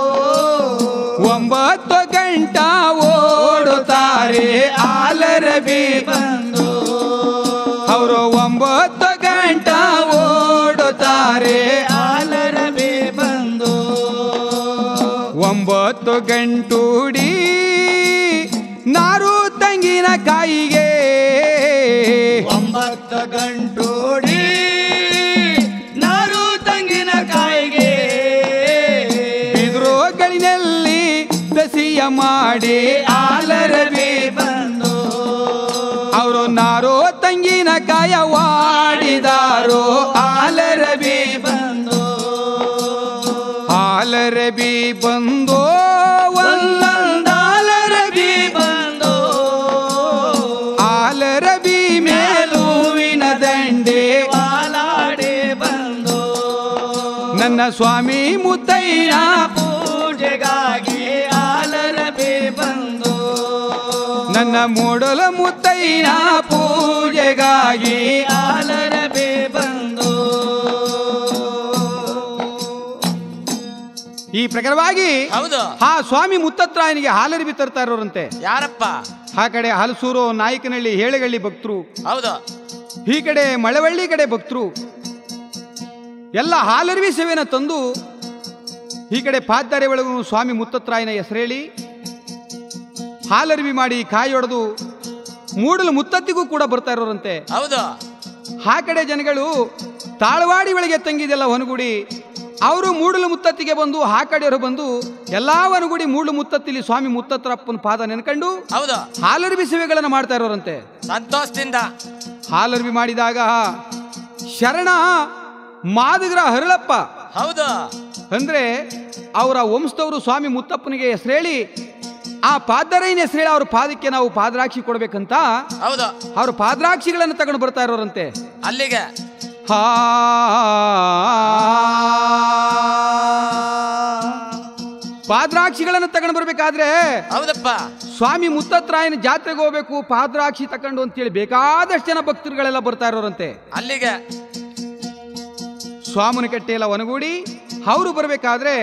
ಒಂಬತ್ತು ಗಂಟ ಓಡುತ್ತಾರೆ ಆಲರಬಿ ಬಂದೋ ಅವರು ಒಂಬತ್ತು ಗಂಟ ಓಡುತ್ತಾರೆ ಆಲರ ಬಿ ಬಂದೋ ಒಂಬತ್ತು ಗಂಟೂಡಿ ನಾರು ತಂಗಿನ ಕಾಯಿಗೆ ಒಂಬತ್ತು ಗಂಟೋಡಿ ನಾರು ತಂಗಿನ ಕಾಯಿಗೆ ಮಾಡಿ ಆಲರವಿ ಬಂದು ಅವರು ನಾರೋ ತಂಗಿನ ಕಾಯವಾಡಿದಾರೋ ಆಲರಬಿ ಬಂದು ಆಲರಬಿ ಬಂದೋ ಒಂದೊಂದಾಲರವಿ ಬಂದು ಆಲರಬಿ ಮೇಲುವಿನ ದಂಡೆ ವಾಲಾಡಿ ಬಂದು ನನ್ನ ಸ್ವಾಮಿ ಮುತ್ತಯ್ಯ ಪೂಜೆಗಾಗಿ ಆಲರವಿ ಬಂದು ನನ್ನ ಮೂಡಲ ಮುತ್ತಯ್ಯ ಪೂಜೆಗಾಗಿ ಆಲರವಿ ಬಂದು ಈ ಪ್ರಕಾರವಾಗಿ ಹೌದು ಆ ಸ್ವಾಮಿ ಮುತ್ತತ್ರಾಯನಿಗೆ ಹಾಲರಿಬಿ ತರ್ತಾ ಇರೋರಂತೆ ಯಾರಪ್ಪ ಆ ಕಡೆ ಹಲಸೂರು ನಾಯಕನಹಳ್ಳಿ ಹೇಳಗಳ್ಳಿ ಭಕ್ತರು ಹೌದು ಈ ಕಡೆ ಮಳವಳ್ಳಿ ಕಡೆ ಭಕ್ತರು ಎಲ್ಲ ಹಾಲರಿವಿ ಸೇವೆನ ತಂದು ಈ ಕಡೆ ಪಾದ್ದಾರೆ ಒಳಗೂ ಸ್ವಾಮಿ ಮುತ್ತತ್ರಾಯನ ಹೆಸರೇಳಿ ಹಾಲರಿವಿ ಮಾಡಿ ಕಾಯೊಡೆದು ಮೂಡಲು ಮುತ್ತತ್ತಿಗೂ ಕೂಡ ಬರ್ತಾ ಇರೋರಂತೆ ಹೌದು ಆ ಕಡೆ ಜನಗಳು ತಾಳವಾಡಿ ಒಳಗೆ ತಂಗಿದೆಲ್ಲ ಹೊನಗುಡಿ ಅವರು ಮೂಡಲು ಮುತ್ತತ್ತಿಗೆ ಬಂದು ಆ ಕಡೆಯವರು ಬಂದು ಎಲ್ಲಾ ಹೊನಗುಡಿ ಮೂಡಲು ಮುತ್ತತ್ತಿಲಿ ಸ್ವಾಮಿ ಮುತ್ತತ್ರಪ್ಪನ ಪಾದ ನೆನ್ಕೊಂಡು ಹೌದು ಹಾಲರಿವಿ ಸೇವೆಗಳನ್ನು ಮಾಡ್ತಾ ಇರೋರಂತೆ ಸಂತೋಷದಿಂದ ಹಾಲರ್ವಿ ಮಾಡಿದಾಗ ಶರಣ ಮಾದಗರ ಹರಳಪ್ಪ ಹೌದು ಅಂದ್ರೆ ಅವರ ವಂಶದವರು ಸ್ವಾಮಿ ಮುತ್ತಪ್ಪನಿಗೆ ಹೆಸರೇಳಿ ಆ ಪಾದರೈನ ಹೆಸರೇಳಿ ಅವ್ರ ಪಾದಕ್ಕೆ ನಾವು ಪಾದರಾಕ್ಷಿ ಕೊಡ್ಬೇಕಂತ ಹೌದು ಅವ್ರ ಪಾದರಾಕ್ಷಿಗಳನ್ನು ತಗೊಂಡು ಬರ್ತಾ ಇರೋರಂತೆ ಅಲ್ಲಿಗೆ ಹಾ ಪಾದರಾಕ್ಷಿಗಳನ್ನು ತಗೊಂಡು ಬರ್ಬೇಕಾದ್ರೆ ಹೌದಪ್ಪ ಸ್ವಾಮಿ ಮುತ್ತತ್ರಾಯನ ಜಾತ್ರೆಗೆ ಹೋಗ್ಬೇಕು ಪಾದರಾಕ್ಷಿ ತಕೊಂಡು ಅಂತೇಳಿ ಬೇಕಾದಷ್ಟು ಜನ ಭಕ್ತರುಗಳೆಲ್ಲ ಬರ್ತಾ ಇರೋರಂತೆ ಅಲ್ಲಿಗೆ ಸ್ವಾಮನ ಕಟ್ಟೆ ಎಲ್ಲ ಒನಗೂಡಿ ಅವರು ಬರಬೇಕಾದ್ರೆ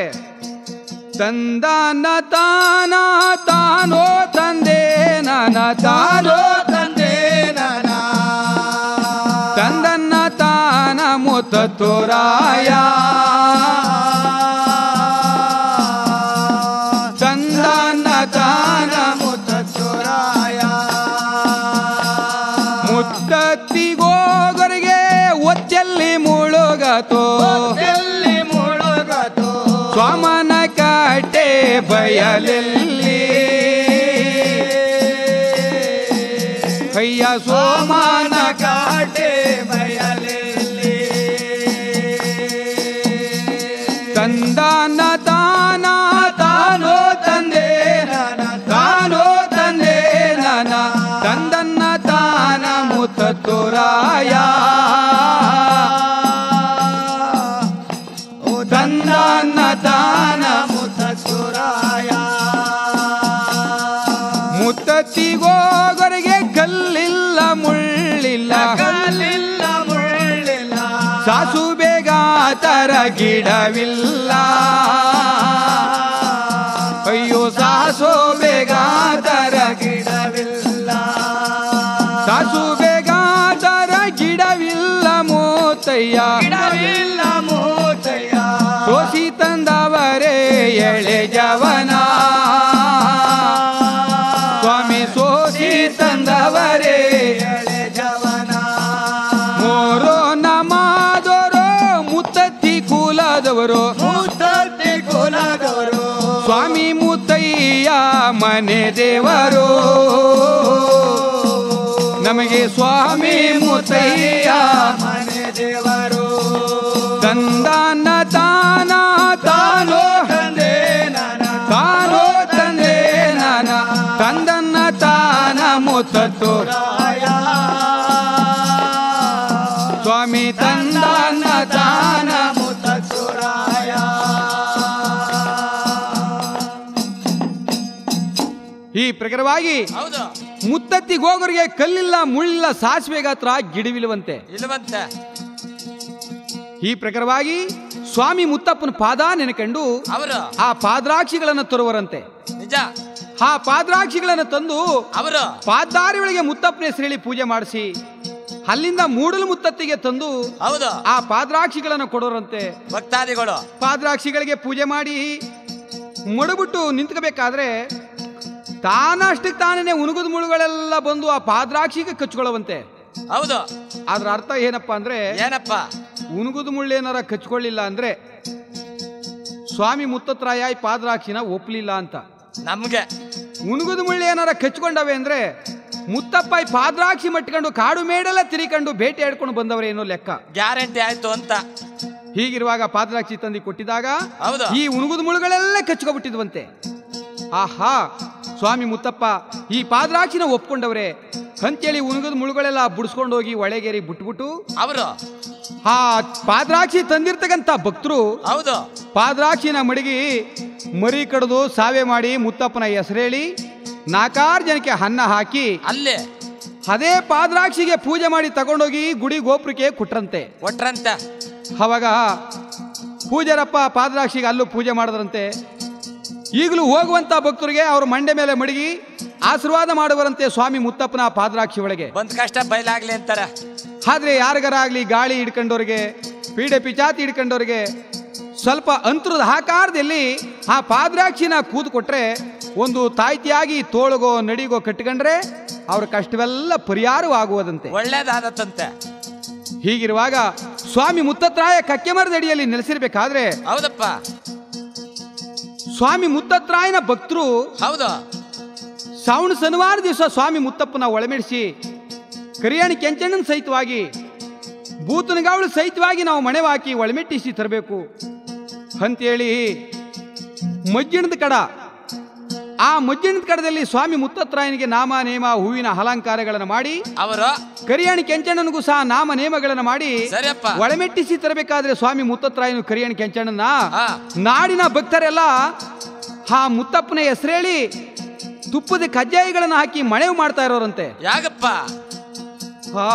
ತಂದಾನ ತಾನ ತಾನೋ ತಂದೆ ನಾನ ತಾನೋ ತಂದೆ ನನ ತಂದನ್ನ ತಾನ ಮುತ್ತುರಾಯ ತಂದನ್ನ ತಾನ ಮುತ್ತುರಾಯ ಮುತ್ತತ್ತಿಗೋಗರಿಗೆ ಒಚ್ಚಲ್ಲಿ ಮುಳುಗತೋ ಎಲ್ಲಿ ಮುಳುಗತು ಸ್ವಾಮನ ಕಟ್ಟೆ ಬಯಲಲ್ಲಿ ಅಯ್ಯ ಸೋಮನ ಕಾಟೆ ಬಯಲಲ್ಲಿ ತಂದಾನ ತಾನ ತಾನೋ ತಂದೆ ನನ ತಾನೋ ತಂದೆ ನನ ತಂದನ್ನ ತಾನ ಮುತ್ತುರಾಯ ತಂದನ್ನ ತಾನ ಮುತ್ತುರಾಯ ಮುತ್ತತ್ತಿಗೋಗರಿಗೆ ಕಲ್ಲಿಲ್ಲ ಮುಳ್ಳಿಲ್ಲ ಕಲ್ಲಿಲ್ಲ ಮುಳ್ಳಿಲ್ಲ ಸಾಸು ಬೇಗ ತರ ಗಿಡವಿಲ್ಲ ಅಯ್ಯೋ ಸಾಸು ಬೇಗ ತರ ಗಿಡವಿಲ್ಲ ಸಾಸು ಬೇಗ ತರ ಗಿಡವಿಲ್ಲ ಮೋತಯ್ಯ ಗಿಡವಿಲ್ಲ ಮೂತಯ್ಯ ಸೋಸಿ ತಂದವರೇ ಎಳೆ ಜವನ ಸ್ವಾಮಿ ಸೋಸಿ ತಂದವರೇ ಎಳೆ ಜವನ ಮೋರೋ ನಮಾದೋರೋ ಮುತ್ತತ್ತಿ ಕುಲದವರು ಮುತ್ತತ್ತಿ ಕುಲದವರು ಸ್ವಾಮಿ ಮುತ್ತಯ್ಯ ಮನೆ ದೇವರು ನಮಗೆ ಸ್ವಾಮಿ ಮುತ್ತಯ್ಯ ಮನೆ ದೇವರು ತಂದಾನ ತಾನ ತಾನೋ ತಂದೆ ನನ ತಾನೋ ತಂದೆ ನಾನ ತಂದನ್ನ ತಾನ ಮುತ್ತತ್ತು ರಾಯ ಸ್ವಾಮಿ ತಂದನ್ನ ತಾನ ಮುತ್ತುರಾಯ ಈ ಪ್ರಕಾರವಾಗಿ ಹೌದು ಮುತ್ತತ್ತಿ ಗೋಗರಿಗೆ ಕಲ್ಲಿಲ್ಲ ಮುಳ್ಳಿಲ್ಲ ಸಾಸಿವೆ ಗಾತ್ರ ಗಿಡವಿಲ್ಲವಂತೆ ಇಲ್ಲವಂತೆ ಈ ಪ್ರಕಾರವಾಗಿ ಸ್ವಾಮಿ ಮುತ್ತಪ್ಪನ ಪಾದ ನೆನಕಂಡು ಅವರು ಆ ಪಾದ್ರಾಕ್ಷಿಗಳನ್ನು ತರುವರಂತೆ ನಿಜ ಆ ಪಾದ್ರಾಕ್ಷಿಗಳನ್ನು ತಂದು ಅವರು ಪಾದಾರಿಗಳಿಗೆ ಮುತ್ತಪ್ಪನ ಹೆಸರೇಳಿ ಪೂಜೆ ಮಾಡಿಸಿ ಅಲ್ಲಿಂದ ಮೂಡಲು ಮುತ್ತತ್ತಿಗೆ ತಂದು ಹೌದು ಆ ಪಾದ್ರಾಕ್ಷಿಗಳನ್ನು ಕೊಡೋರಂತೆ ಭಕ್ತಾದಿಗಳು ಪಾದ್ರಾಕ್ಷಿಗಳಿಗೆ ಪೂಜೆ ಮಾಡಿ ಮುಡುಬಿಟ್ಟು ನಿಂತ್ಕೋಬೇಕಾದ್ರೆ ತಾನಷ್ಟಕ್ಕೆ ತಾನೇ ಉಣುಗುದ ಮುಳುಗಳೆಲ್ಲ ಬಂದು ಆ ಪಾದ್ರಾಕ್ಷಿಗೆ ಕಚ್ಕೊಳ್ಳುವಂತೆ ಹೌದು ಅದ್ರ ಅರ್ಥ ಏನಪ್ಪ ಅಂದ್ರೆ ಏನಪ್ಪ ಉಣುಗುದ ಮುಳ್ಳೇನಾರ ಕಚ್ಕೊಳ್ಳಿಲ್ಲ ಅಂದ್ರೆ ಸ್ವಾಮಿ ಮುತ್ತತ್ರಾಯ ಈ ಪಾದ್ರಾಕ್ಷಿನ ಒಪ್ಪಲಿಲ್ಲ ಅಂತ ನಮ್ಗೆ ಉಣುಗುದ ಮುಳ್ಳಿ ಏನಾರ ಕಚ್ಕೊಂಡವೆ ಅಂದ್ರೆ ಮುತ್ತಪ್ಪ ಈ ಪಾದ್ರಾಕ್ಷಿ ಮಟ್ಕೊಂಡು ಕಾಡು ಮೇಡೆಲ್ಲ ತಿರಿಕೊಂಡು ಭೇಟಿ ಆಡ್ಕೊಂಡು ಬಂದವರೇ ಏನೋ ಲೆಕ್ಕ ಗ್ಯಾರಂಟಿ ಆಯ್ತು ಅಂತ ಹೀಗಿರುವಾಗ ಪಾದ್ರಾಕ್ಷಿ ತಂದು ಕೊಟ್ಟಿದಾಗ ಹೌದು. ಈ ಉಣುಗುದ ಮುಳುಗಳೆಲ್ಲ ಕಚ್ಕೊಬಿಟ್ಟಿದ್ವಂತೆ ಆಹಾ ಸ್ವಾಮಿ ಮುತ್ತಪ್ಪ ಈ ಪಾದ್ರಾಕ್ಷಿನ ಒಪ್ಕೊಂಡವ್ರೆ ಅಂತೇಳಿ ಉಣುಗುದ ಮುಳುಗಳೆಲ್ಲ ಬುಡ್ಸ್ಕೊಂಡು ಹೋಗಿ ಒಳಗೇರಿ ಬಿಟ್ಬಿಟ್ಟು ಅವರು ಆ ಪಾದ್ರಾಕ್ಷಿ ತಂದಿರ್ತಕ್ಕಂಥ ಭಕ್ತರು ಹೌದು ಪಾದ್ರಾಕ್ಷಿನ ಮಡಗಿ ಮರಿ ಕಡ್ದು ಸಾವೆ ಮಾಡಿ ಮುತ್ತಪ್ಪನ ಹೆಸರೇಳಿ ನಾಲ್ಕಾರು ಜನಕ್ಕೆ ಅನ್ನ ಹಾಕಿ ಅಲ್ಲಿ ಅದೇ ಪಾದ್ರಾಕ್ಷಿಗೆ ಪೂಜೆ ಮಾಡಿ ತಗೊಂಡೋಗಿ ಗುಡಿ ಗೋಪುರಕ್ಕೆ ಕೊಟ್ರಂತೆ ಒಟ್ರಂತ ಅವಾಗ ಪೂಜಾರಪ್ಪ ಪಾದ್ರಾಕ್ಷಿಗೆ ಅಲ್ಲೂ ಪೂಜೆ ಮಾಡಿದ್ರಂತೆ ಈಗಲೂ ಹೋಗುವಂತ ಭಕ್ತರಿಗೆ ಅವ್ರ ಮಂಡೆ ಮೇಲೆ ಮಡಗಿ ಆಶೀರ್ವಾದ ಮಾಡುವರಂತೆ ಸ್ವಾಮಿ ಮುತ್ತಪ್ಪನ ಪಾದ್ರಾಕ್ಷಿ ಒಳಗೆ ಬಂದ್ ಕಷ್ಟ ಬಯಲಾಗ್ಲಿ ಅಂತಾರ ಆದ್ರೆ ಯಾರಿಗಾರಾಗ್ಲಿ ಗಾಳಿ ಹಿಡ್ಕೊಂಡವ್ರಿಗೆ ಪೀಡೆ ಪಿಚಾತಿ ಹಿಡ್ಕೊಂಡವ್ರಿಗೆ ಸ್ವಲ್ಪ ಅಂತರದ ಆಕಾರದಲ್ಲಿ ಆ ಪಾದ್ರಾಕ್ಷಿನ ಕೂದು ಕೊಟ್ರೆ ಒಂದು ತಾಯ್ತಿಯಾಗಿ ತೋಳಗೋ ನಡಿಗೋ ಕಟ್ಕೊಂಡ್ರೆ ಅವ್ರ ಕಷ್ಟವೆಲ್ಲ ಪರಿಹಾರವಾಗುವುದಂತೆ ಒಳ್ಳೇದಾದತ್ತಂತೆ ಹೀಗಿರುವಾಗ ಸ್ವಾಮಿ ಮುತ್ತತ್ರಾಯ ಕಕ್ಕೆ ಮರದಡಿಯಲ್ಲಿ ನೆಲೆಸಿರ್ಬೇಕಾದ್ರೆ ಹೌದಪ್ಪ ಸ್ವಾಮಿ ಮುತ್ತತ್ರಾಯನ ಭಕ್ತರು ಹೌದು ಶ್ರಾವಣ ಶನಿವಾರ ದಿವಸ ಸ್ವಾಮಿ ಮುತ್ತಪ್ಪನ ಒಳಮೆಡಿಸಿ ಕರಿಯಾಣಿ ಕೆಂಚಣ್ಣನ ಸಹಿತವಾಗಿ ಬೂತನಗಾವಳು ಸಹಿತವಾಗಿ ನಾವು ಮಣೆ ಹಾಕಿ ಒಳಮೆಟ್ಟಿಸಿ ತರಬೇಕು ಅಂತೇಳಿ ಮಜ್ಜಿಣದ ಕಡ ಆ ಮಜ್ಜಿಣದ ಕಡದಲ್ಲಿ ಸ್ವಾಮಿ ಮುತ್ತತ್ರಾಯನಿಗೆ ನಾಮ ನೇಮ ಹೂವಿನ ಅಲಂಕಾರಗಳನ್ನು ಮಾಡಿ ಅವರು ಕರಿಯಾಣಿ ಕೆಂಚಣ್ಣನಿಗೂ ಸಹ ನಾಮ ನೇಮಗಳನ್ನು ಮಾಡಿ ಸರಿಯಪ್ಪ ಒಳಮೆಟ್ಟಿಸಿ ತರಬೇಕಾದ್ರೆ ಸ್ವಾಮಿ ಮುತ್ತತ್ರಾಯನು ಕರಿಯಾಣಿ ಕೆಂಚಣ್ಣನ ಹಾ ನಾಡಿನ ಭಕ್ತರೆಲ್ಲ ಆ ಮುತ್ತಪ್ಪನ ಹೆಸರೇಳಿ ತುಪ್ಪದ ಕಜ್ಜಾಯಿಗಳನ್ನು ಹಾಕಿ ಮಳೆವು ಮಾಡ್ತಾ ಇರೋರಂತೆ ಯಾಗಪ್ಪ ಆ,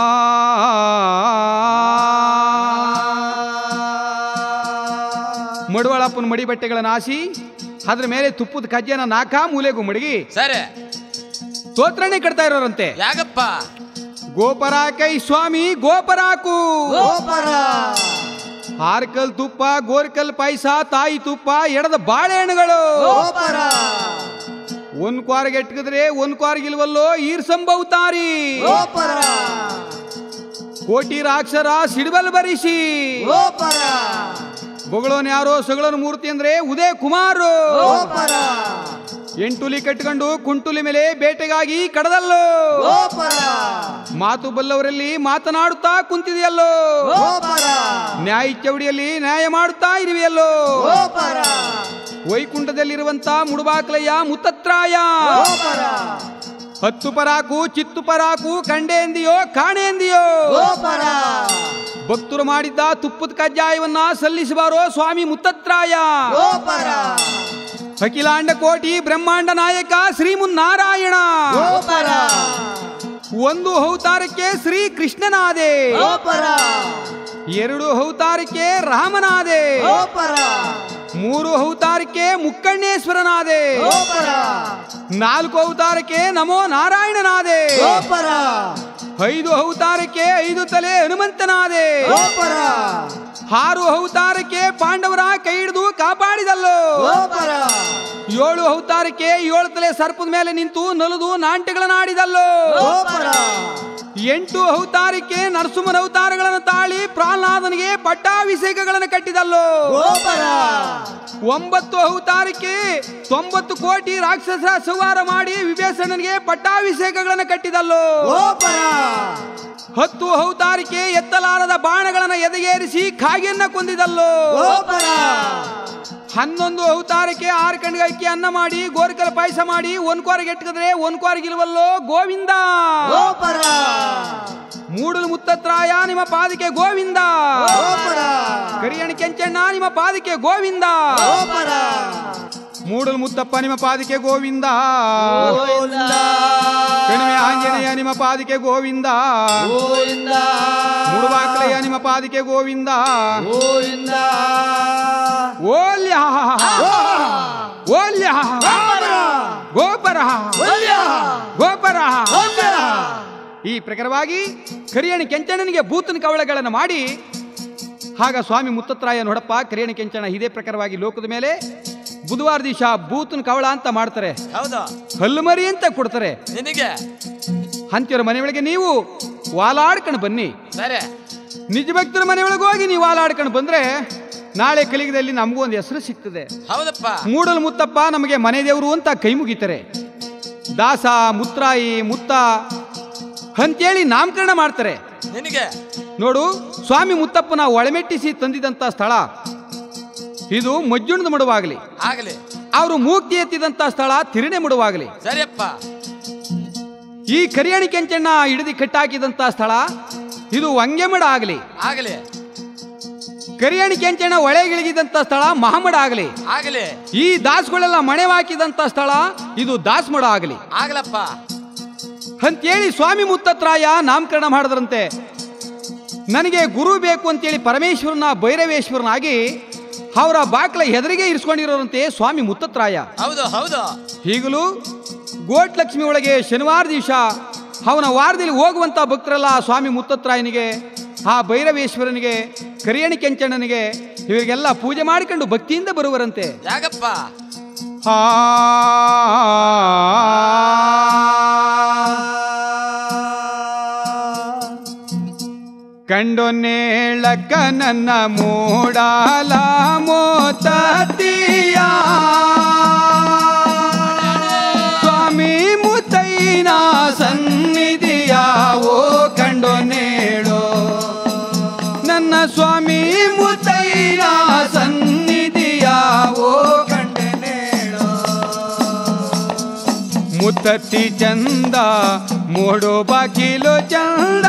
ಮಡುವಳಪ್ಪನ ಮಡಿ ಬಟ್ಟೆಗಳನ್ನು ಹಾಸಿ ಅದ್ರ ಮೇಲೆ ತುಪ್ಪದ ಕಜ್ಜಾಯನ ನಾಕ ಮೂಲೆಗೂ ಮಡಗಿ ಸರಿ ತೋತ್ರನೆ ಕಟ್ತಾ ಇರೋರಂತೆ ಯಾಗಪ್ಪ ಗೋಪರಾಕೈ ಸ್ವಾಮಿ ಗೋಪರಾಕು ಗೋಪರ ಹಾರ್ಕಲ್ ತುಪ್ಪ ಗೋರ್ಕಲ್ ಪಾಯಸ ತಾಯಿ ತುಪ್ಪ ಎಡದ ಬಾಳೆಹಣ್ಣುಗಳು ಗೋಪರ ಒಂದ್ ಕ್ವಾರ್ಗೆ ಎಟ್ಕಿದ್ರೆ ಒಂದ್ ಕ್ವಾರ್ಗಿಲ್ವಲ್ಲೋ ಈರ್ ಸಂಭವತಾರಿ ಗೋಪರ ಕೋಟಿ ರಾಕ್ಷರ ಸಿಡಿಬಲ್ ಬರಿಸಿ ಗೋಪರ ಬೊಗಳೋನ್ ಯಾರೋ ಸಗಳೋನ್ ಮೂರ್ತಿ ಅಂದ್ರೆ ಉದಯ ಕುಮಾರ್ ಗೋಪರ ಎಂಟುಲಿ ಕಟ್ಕೊಂಡು ಕುಂಟುಲಿ ಮೇಲೆ ಬೇಟೆಗಾಗಿ ಕಡದಲ್ಲೋ ಗೋಪರ ಮಾತು ಬಲ್ಲವರಲ್ಲಿ ಮಾತನಾಡುತ್ತಾ ಕುಂತಿದೆಯಲ್ಲೋ ಗೋಪರ ನ್ಯಾಯ ಚೌಡಿಯಲ್ಲಿ ನ್ಯಾಯ ಮಾಡುತ್ತಾ ಇರುವೆಯಲ್ಲೋ ಗೋಪರ ವೈಕುಂಠದಲ್ಲಿರುವಂತ ಮುಡುಬಾಕ್ಲಯ್ಯ ಮುತ್ತತ್ರಾಯ ಗೋಪರ ಹತ್ತು ಪರಾಕು ಚಿತ್ತು ಪರಾಕು ಕಂಡೇಂದಿಯೋ ಕಾಣೇಂದಿಯೋ ಗೋಪರ ಭಕ್ತರು ಮಾಡಿದ್ದ ತುಪ್ಪದ ಕಜ್ಜಾಯವನ್ನ ಸಲ್ಲಿಸಬಾರೋ ಸ್ವಾಮಿ ಮುತ್ತತ್ರಾಯ ಗೋಪರ ಅಖಿಲಾಂಡ ಕೋಟಿ ಬ್ರಹ್ಮಾಂಡ ನಾಯಕ ಶ್ರೀಮುನ್ನಾರಾಯಣ ಗೋಪರ ಒಂದು ಅವತಾರಕ್ಕೆ ಶ್ರೀ ಕೃಷ್ಣನಾದೆ ಗೋಪರ ಎರಡು ಅವತಾರಕ್ಕೆ ರಾಮನಾದೆ ಗೋಪರ ಮೂರು ಅವತಾರಕ್ಕೆ ಮುಕ್ಕಣ್ಣೇಶ್ವರನಾದೆ ಗೋಪರ ನಾಲ್ಕು ಅವತಾರಕ್ಕೆ ನಮೋ ನಾರಾಯಣನಾದೆ ಗೋಪರ ಐದು ಅವತಾರಕ್ಕೆ ಐದು ತಲೆ ಹನುಮಂತನಾದೆ ಗೋಪರ ಆರು ಅವತಾರಕ್ಕೆ ಪಾಂಡವರ ಕೈ ಹಿಡಿದು ಕಾಪಾಡಿದಲ್ಲೋ ಗೋಪರ ಏಳು ಅವತಾರಕ್ಕೆ ಏಳು ತಲೆ ಸರ್ಪದ ಮೇಲೆ ನಿಂತು ನಲುದು ನಾಟ್ಯಗಳನ್ನಾಡಿದಲ್ಲೋ ಗೋಪರ ಎಂಟು ಅವತಾರಕ್ಕೆ ನರಸಿಂಹನ ಅವತಾರಗಳನ್ನು ತಾಳಿ ಪ್ರಹ್ಲಾದನಿಗೆ ಪಟ್ಟಾಭಿಷೇಕಗಳನ್ನು ಕಟ್ಟಿದಲ್ಲೋ ಗೋಪರ ಒಂಬತ್ತು ಅವತಾರಕ್ಕೆ ತೊಂಬತ್ತು ಕೋಟಿ ರಾಕ್ಷಸರ ಸಂಹಾರ ಮಾಡಿ ವಿಭೀಷಣನಿಗೆ ಪಟ್ಟಾಭಿಷೇಕಗಳನ್ನು ಕಟ್ಟಿದಲ್ಲೋ ಗೋಪರ ಹತ್ತು ಅವತಾರಕ್ಕೆ ಎತ್ತಲಾರದ ಬಾಣಗಳನ್ನು ಎದೆಗೇರಿಸಿ ಕಾಗಿಯನ್ನ ಕೊಂದಿದಲ್ಲೋ ಗೋಪರ ಹನ್ನೊಂದು ಅವತಾರಕ್ಕೆ ಆರು ಕಣ್ಣಿಗೆ ಅಕ್ಕಿ ಅನ್ನ ಮಾಡಿ ಗೋರ್ಕಲ್ ಪಾಯಸ ಮಾಡಿ ಒಂದ್ ಕ್ವಾರಿಗೆ ಎಟ್ಕಿದ್ರೆ ಒಂದ್ ಕ್ವಾರಿಗಿಲ್ವಲ್ಲೋ ಗೋವಿಂದ ಗೋಪರ ಮೂಡಲು ಮುತ್ತತ್ರಾಯ ನಿಮ್ಮ ಪಾದಕ್ಕೆ ಗೋವಿಂದ ಗೋಪರ ಕರಿಯಣ ಕೆಂಚಣ್ಣ ನಿಮ್ಮ ಪಾದಕ್ಕೆ ಗೋವಿಂದ ಗೋಪರ ಮೂಡಲು ಮುತ್ತಪ್ಪ ನಿಮ್ಮ ಪಾದಕ್ಕೆ ಗೋವಿಂದ ಗೋವಿಂದ ಕಣಿವೆ ಆಂಜನೇಯ ನಿಮ್ಮ ಪಾದಕ್ಕೆ ಗೋವಿಂದ ಗೋವಿಂದ ಮುಡುವಾಕಲಯ್ಯ ನಿಮ್ಮ ಪಾದಕ್ಕೆ ಗೋವಿಂದ ಗೋವಿಂದ ಓಲ್ಯ ಓಲ್ಯ ಗೋಪರ ಒಲ್ಯ ಗೋಪರ ಗೋಪರ ಈ ಪ್ರಕಾರವಾಗಿ ಕರಿಯಣಿ ಕೆಂಚಣ್ಣನಿಗೆ ಭೂತನ ಕವಳಗಳನ್ನು ಮಾಡಿ ಆಗ ಸ್ವಾಮಿ ಮುತ್ತತ್ರಾಯ ನೋಡಪ್ಪ ಕರಿಯಣಿ ಕೆಂಚಣ್ಣ ಇದೇ ಪ್ರಕಾರವಾಗಿ ಲೋಕದ ಮೇಲೆ ಬುಧವಾರ ದಿವಸ ಭೂತನ ಕವಳ ಅಂತ ಮಾಡ್ತಾರೆ ಹೌದು ಹಲ್ಲುಮರಿ ಅಂತ ಕೊಡ್ತಾರೆ ನಿನಗೆ ಅಂತ್ಯರ ಮನೆ ಒಳಗೆ ನೀವು ವಾಲಾಡ್ಕೊಂಡು ಬನ್ನಿ ಸರಿ ನಿಜ ಭಕ್ತರ ಮನೆ ಒಳಗೆ ಹೋಗಿ ನೀವು ವಾಲಾಡ್ಕೊಂಡು ಬಂದ್ರೆ ನಾಳೆ ಕಲಿಗದಲ್ಲಿ ನಮಗೂ ಒಂದು ಹೆಸರು ಸಿಗ್ತದೆ ಹೌದಪ್ಪ ಮೂಡಲ್ ಮುತ್ತಪ್ಪ ನಮಗೆ ಮನೆ ದೇವರು ಅಂತ ಕೈ ಮುಗಿತಾರೆ ದಾಸ ಮುತ್ರಾಯಿ ಮುತ್ತ ಅಂತೇಳಿ ನಾಮಕರಣ ಮಾಡ್ತಾರೆ ನಿನಗೆ ನೋಡು ಸ್ವಾಮಿ ಮುತ್ತಪ್ಪನ ಒಳಮೆಟ್ಟಿಸಿ ತಂದಿದಂತ ಸ್ಥಳ ಇದು ಮಜ್ಜುಣದ ಮಡುವಾಗಲಿ ಆಗಲಿ ಅವರು ಮೂಕ್ತಿ ಎತ್ತಿದಂತ ಸ್ಥಳ ತಿರುಣೆ ಮಡುವಾಗಲಿ ಸರಿಯಪ್ಪ ಈ ಕರಿಯಣಿ ಕೆಂಚಣ್ಣ ಹಿಡಿದು ಕಟ್ಟಾಕಿದಂತ ಸ್ಥಳ ಇದು ವಂಗೆಮಡ ಆಗಲಿ ಆಗಲಿ ಕರಿಯಣಿ ಕೆಂಚಣ್ಣ ಒಳಗಿಳಿಗಿದಂತ ಸ್ಥಳ ಮಹಮಡ ಆಗಲಿ ಆಗಲಿ ಈ ದಾಸ್ಗಳೆಲ್ಲ ಮಣೆ ಹಾಕಿದಂತ ಸ್ಥಳ ಇದು ದಾಸ್ಮಡ ಆಗಲಿ ಆಗ್ಲಪ್ಪ ಅಂತೇಳಿ ಸ್ವಾಮಿ ಮುತ್ತತ್ರಾಯ ನಾಮಕರಣ ಮಾಡಿದ್ರಂತೆ ನನಗೆ ಗುರು ಬೇಕು ಅಂತೇಳಿ ಪರಮೇಶ್ವರನ ಭೈರವೇಶ್ವರನಾಗಿ ಅವರ ಬಾಕ್ಲ ಹೆದರಿಗೆ ಇರಿಸ್ಕೊಂಡಿರೋರಂತೆ ಸ್ವಾಮಿ ಮುತ್ತತ್ರಾಯ ಹೌದು ಹೌದು ಈಗಲೂ ಗೋಟ್ ಲಕ್ಷ್ಮಿ ಒಳಗೆ ಶನಿವಾರ ದಿವಸ ಅವನ ವಾರದಲ್ಲಿ ಹೋಗುವಂತ ಭಕ್ತರೆಲ್ಲ ಆ ಸ್ವಾಮಿ ಮುತ್ತತ್ರಾಯನಿಗೆ ಆ ಭೈರವೇಶ್ವರನಿಗೆ ಕರಿಯಣಿ ಕೆಂಚಣ್ಣನಿಗೆ ಇವರಿಗೆಲ್ಲ ಪೂಜೆ ಮಾಡಿಕೊಂಡು ಭಕ್ತಿಯಿಂದ ಬರುವರಂತೆ ಯಾಕಪ್ಪ ಆ ಕಂಡು ನೇಳಕ್ಕ ನನ್ನ ಮೂಡಾಲ ಮೋತಿಯ ಸ್ವಾಮಿ ಮುತ್ತೈನ ಸನ್ನಿಧಿಯ ಓ ಕಂಡು ನೇಳೋ ನನ್ನ ಸ್ವಾಮಿ ಮುತ್ತೈನ ಸನ್ನಿಧಿಯ ಓ ಕಂಡನೇಳೋ ಮುತ್ತತ್ತಿ ಚಂದ ಮೂಡು ಬಾಕಿಲು ಚಂದ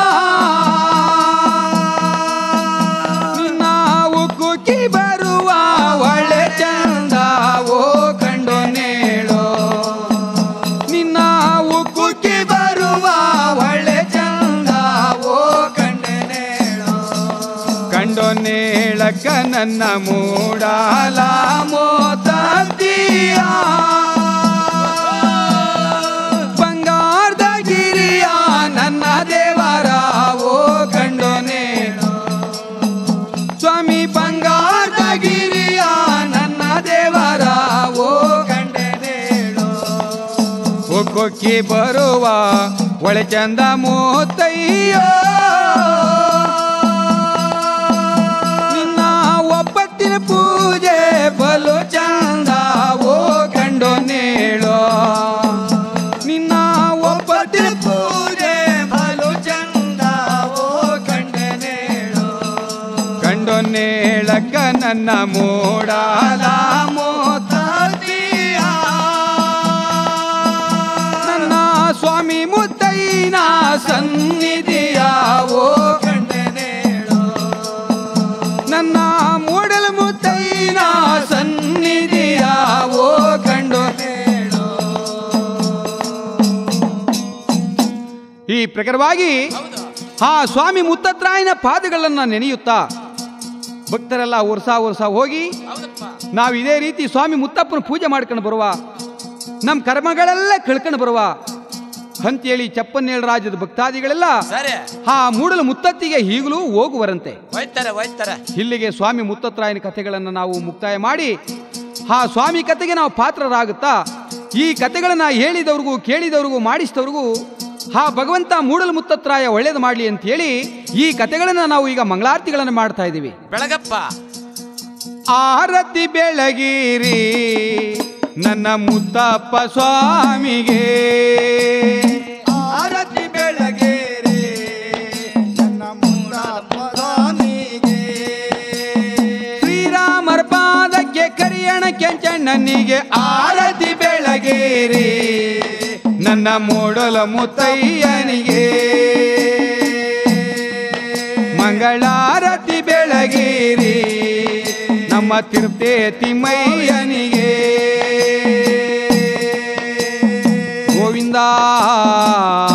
ನಾವು ಕುಕ್ಕಿ ಬರುವ ಒಳ್ಳೆ ಚಂದ ಓ ಕಂಡು ನೇಳೋ ನಿನ್ನ ಕುಕ್ಕಿ ಬರುವ ಒಳ್ಳೆ ಚಂದ ಓ ಕಂಡನೇಳೋ ಕಂಡು ನೇಳಕ್ಕ ನನ್ನ ಮೂಡಾಲ ಮೋತಿಯ ಬಂಗಾರದ ಗಿರಿಯ ನನ್ನ ದೇವರ ಓ ಕಂಡು ನೇಳು ಸ್ವಾಮಿ ಬಂಗಾರದ ಗಿರಿಯ ನನ್ನ ದೇವರ ಓ ಕಂಡನೇಳೋ ಒಕ್ಕೊಕ್ಕಿ ಬರುವ ಒಳೆ ಚಂದ ಮೋತಯ್ಯೋ ನಿನ್ನ ಒಪ್ಪತ್ತಿನ ಪೂಜೆ ಬಲು ಚಂದ ಓ ಕಂಡು ನೇಳೋ ನಿನ್ನ ಒಪ್ಪತ್ತಿನ ಪೂಜೆ ಬಲು ಚಂದ ಓ ಕಂಡನೇಳೋ ಕಂಡು ನೇಳಕ್ಕ ನನ್ನ ಮೂಡಾಲ ಮೋತಾತಿಯ ನನ್ನ ಸ್ವಾಮಿ ಮುತ್ತೈನ ಸನ್ನಿಧಿಯ ಓ ಕಂಡನೇಳೋ ನನ್ನ ಮೂಡಲ ಮುತ್ತೈನ ಸನ್ನಿಧಿಯ ಓ ಕಂಡು ನೇಳೋ ಈ ಪ್ರಕಾರವಾಗಿ ಹೌದು ಆ ಸ್ವಾಮಿ ಮುತ್ತತ್ರಾಯನ ಪಾದಗಳನ್ನ ನೆನೆಯುತ್ತಾ ಭಕ್ತರೆಲ್ಲ ವರ್ಷ ವರ್ಷ ಹೋಗಿ ಹೌದಪ್ಪ ನಾವು ಇದೇ ರೀತಿ ಸ್ವಾಮಿ ಮುತ್ತಪ್ಪನ ಪೂಜೆ ಮಾಡ್ಕೊಂಡು ಬರುವ ನಮ್ಮ ಕರ್ಮಗಳೆಲ್ಲ ಕಳ್ಕೊಂಡು ಬರುವ ಅಂತೇಳಿ ಚಪ್ಪನ್ನೇಳು ರಾಜ್ಯದ ಭಕ್ತಾದಿಗಳೆಲ್ಲ ಸರಿ ಆ ಮೂಡಲ ಮುತ್ತತ್ತಿಗೆ ಈಗಲೂ ಹೋಗುವರಂತೆ ಒಯ್ತಾರೆ ಒಯ್ತಾರೆ ಇಲ್ಲಿಗೆ ಸ್ವಾಮಿ ಮುತ್ತತ್ರಾಯನ ಕಥೆಗಳನ್ನು ನಾವು ಮುಕ್ತಾಯ ಮಾಡಿ ಆ ಸ್ವಾಮಿ ಕಥೆಗೆ ನಾವು ಪಾತ್ರರಾಗುತ್ತಾ ಈ ಕಥೆಗಳನ್ನ ಹೇಳಿದವ್ರಿಗೂ ಕೇಳಿದವ್ರಿಗೂ ಮಾಡಿಸಿದವ್ರಿಗೂ ಆ ಭಗವಂತ ಮೂಡಲ ಮುತ್ತತ್ರಾಯ ಒಳ್ಳೇದು ಮಾಡಲಿ ಅಂತ ಹೇಳಿ ಈ ಕಥೆಗಳನ್ನ ನಾವು ಈಗ ಮಂಗಳಾರತಿಗಳನ್ನು ಮಾಡ್ತಾ ಇದ್ದೀವಿ ಬೆಳಗಪ್ಪ ಆರತಿ ಬೆಳಗಿರಿ ನನ್ನ ಮುತ್ತಪ್ಪ ಸ್ವಾಮಿಗೆ ಆರತಿ ಬೆಳಗೇರಿ ನನ್ನ ಮುನ್ನಪ್ಪ ಸ್ವಾಮಿಗೆ ಶ್ರೀರಾಮರ ಪಾದಕ್ಕೆ ಕರಿಯಣ ಕೆಂಚಣ್ಣನಿಗೆ ಆರತಿ ಬೆಳಗೇರಿ ನನ್ನ ಮೂಡಲ ಮುತ್ತಯ್ಯನಿಗೆ ಮಂಗಳಾರತಿ ಬೆಳಗೇರಿ ನಮ್ಮ ತಿರುಪತಿ ಮೈಯನಿಗೆ ಗೋವಿಂದ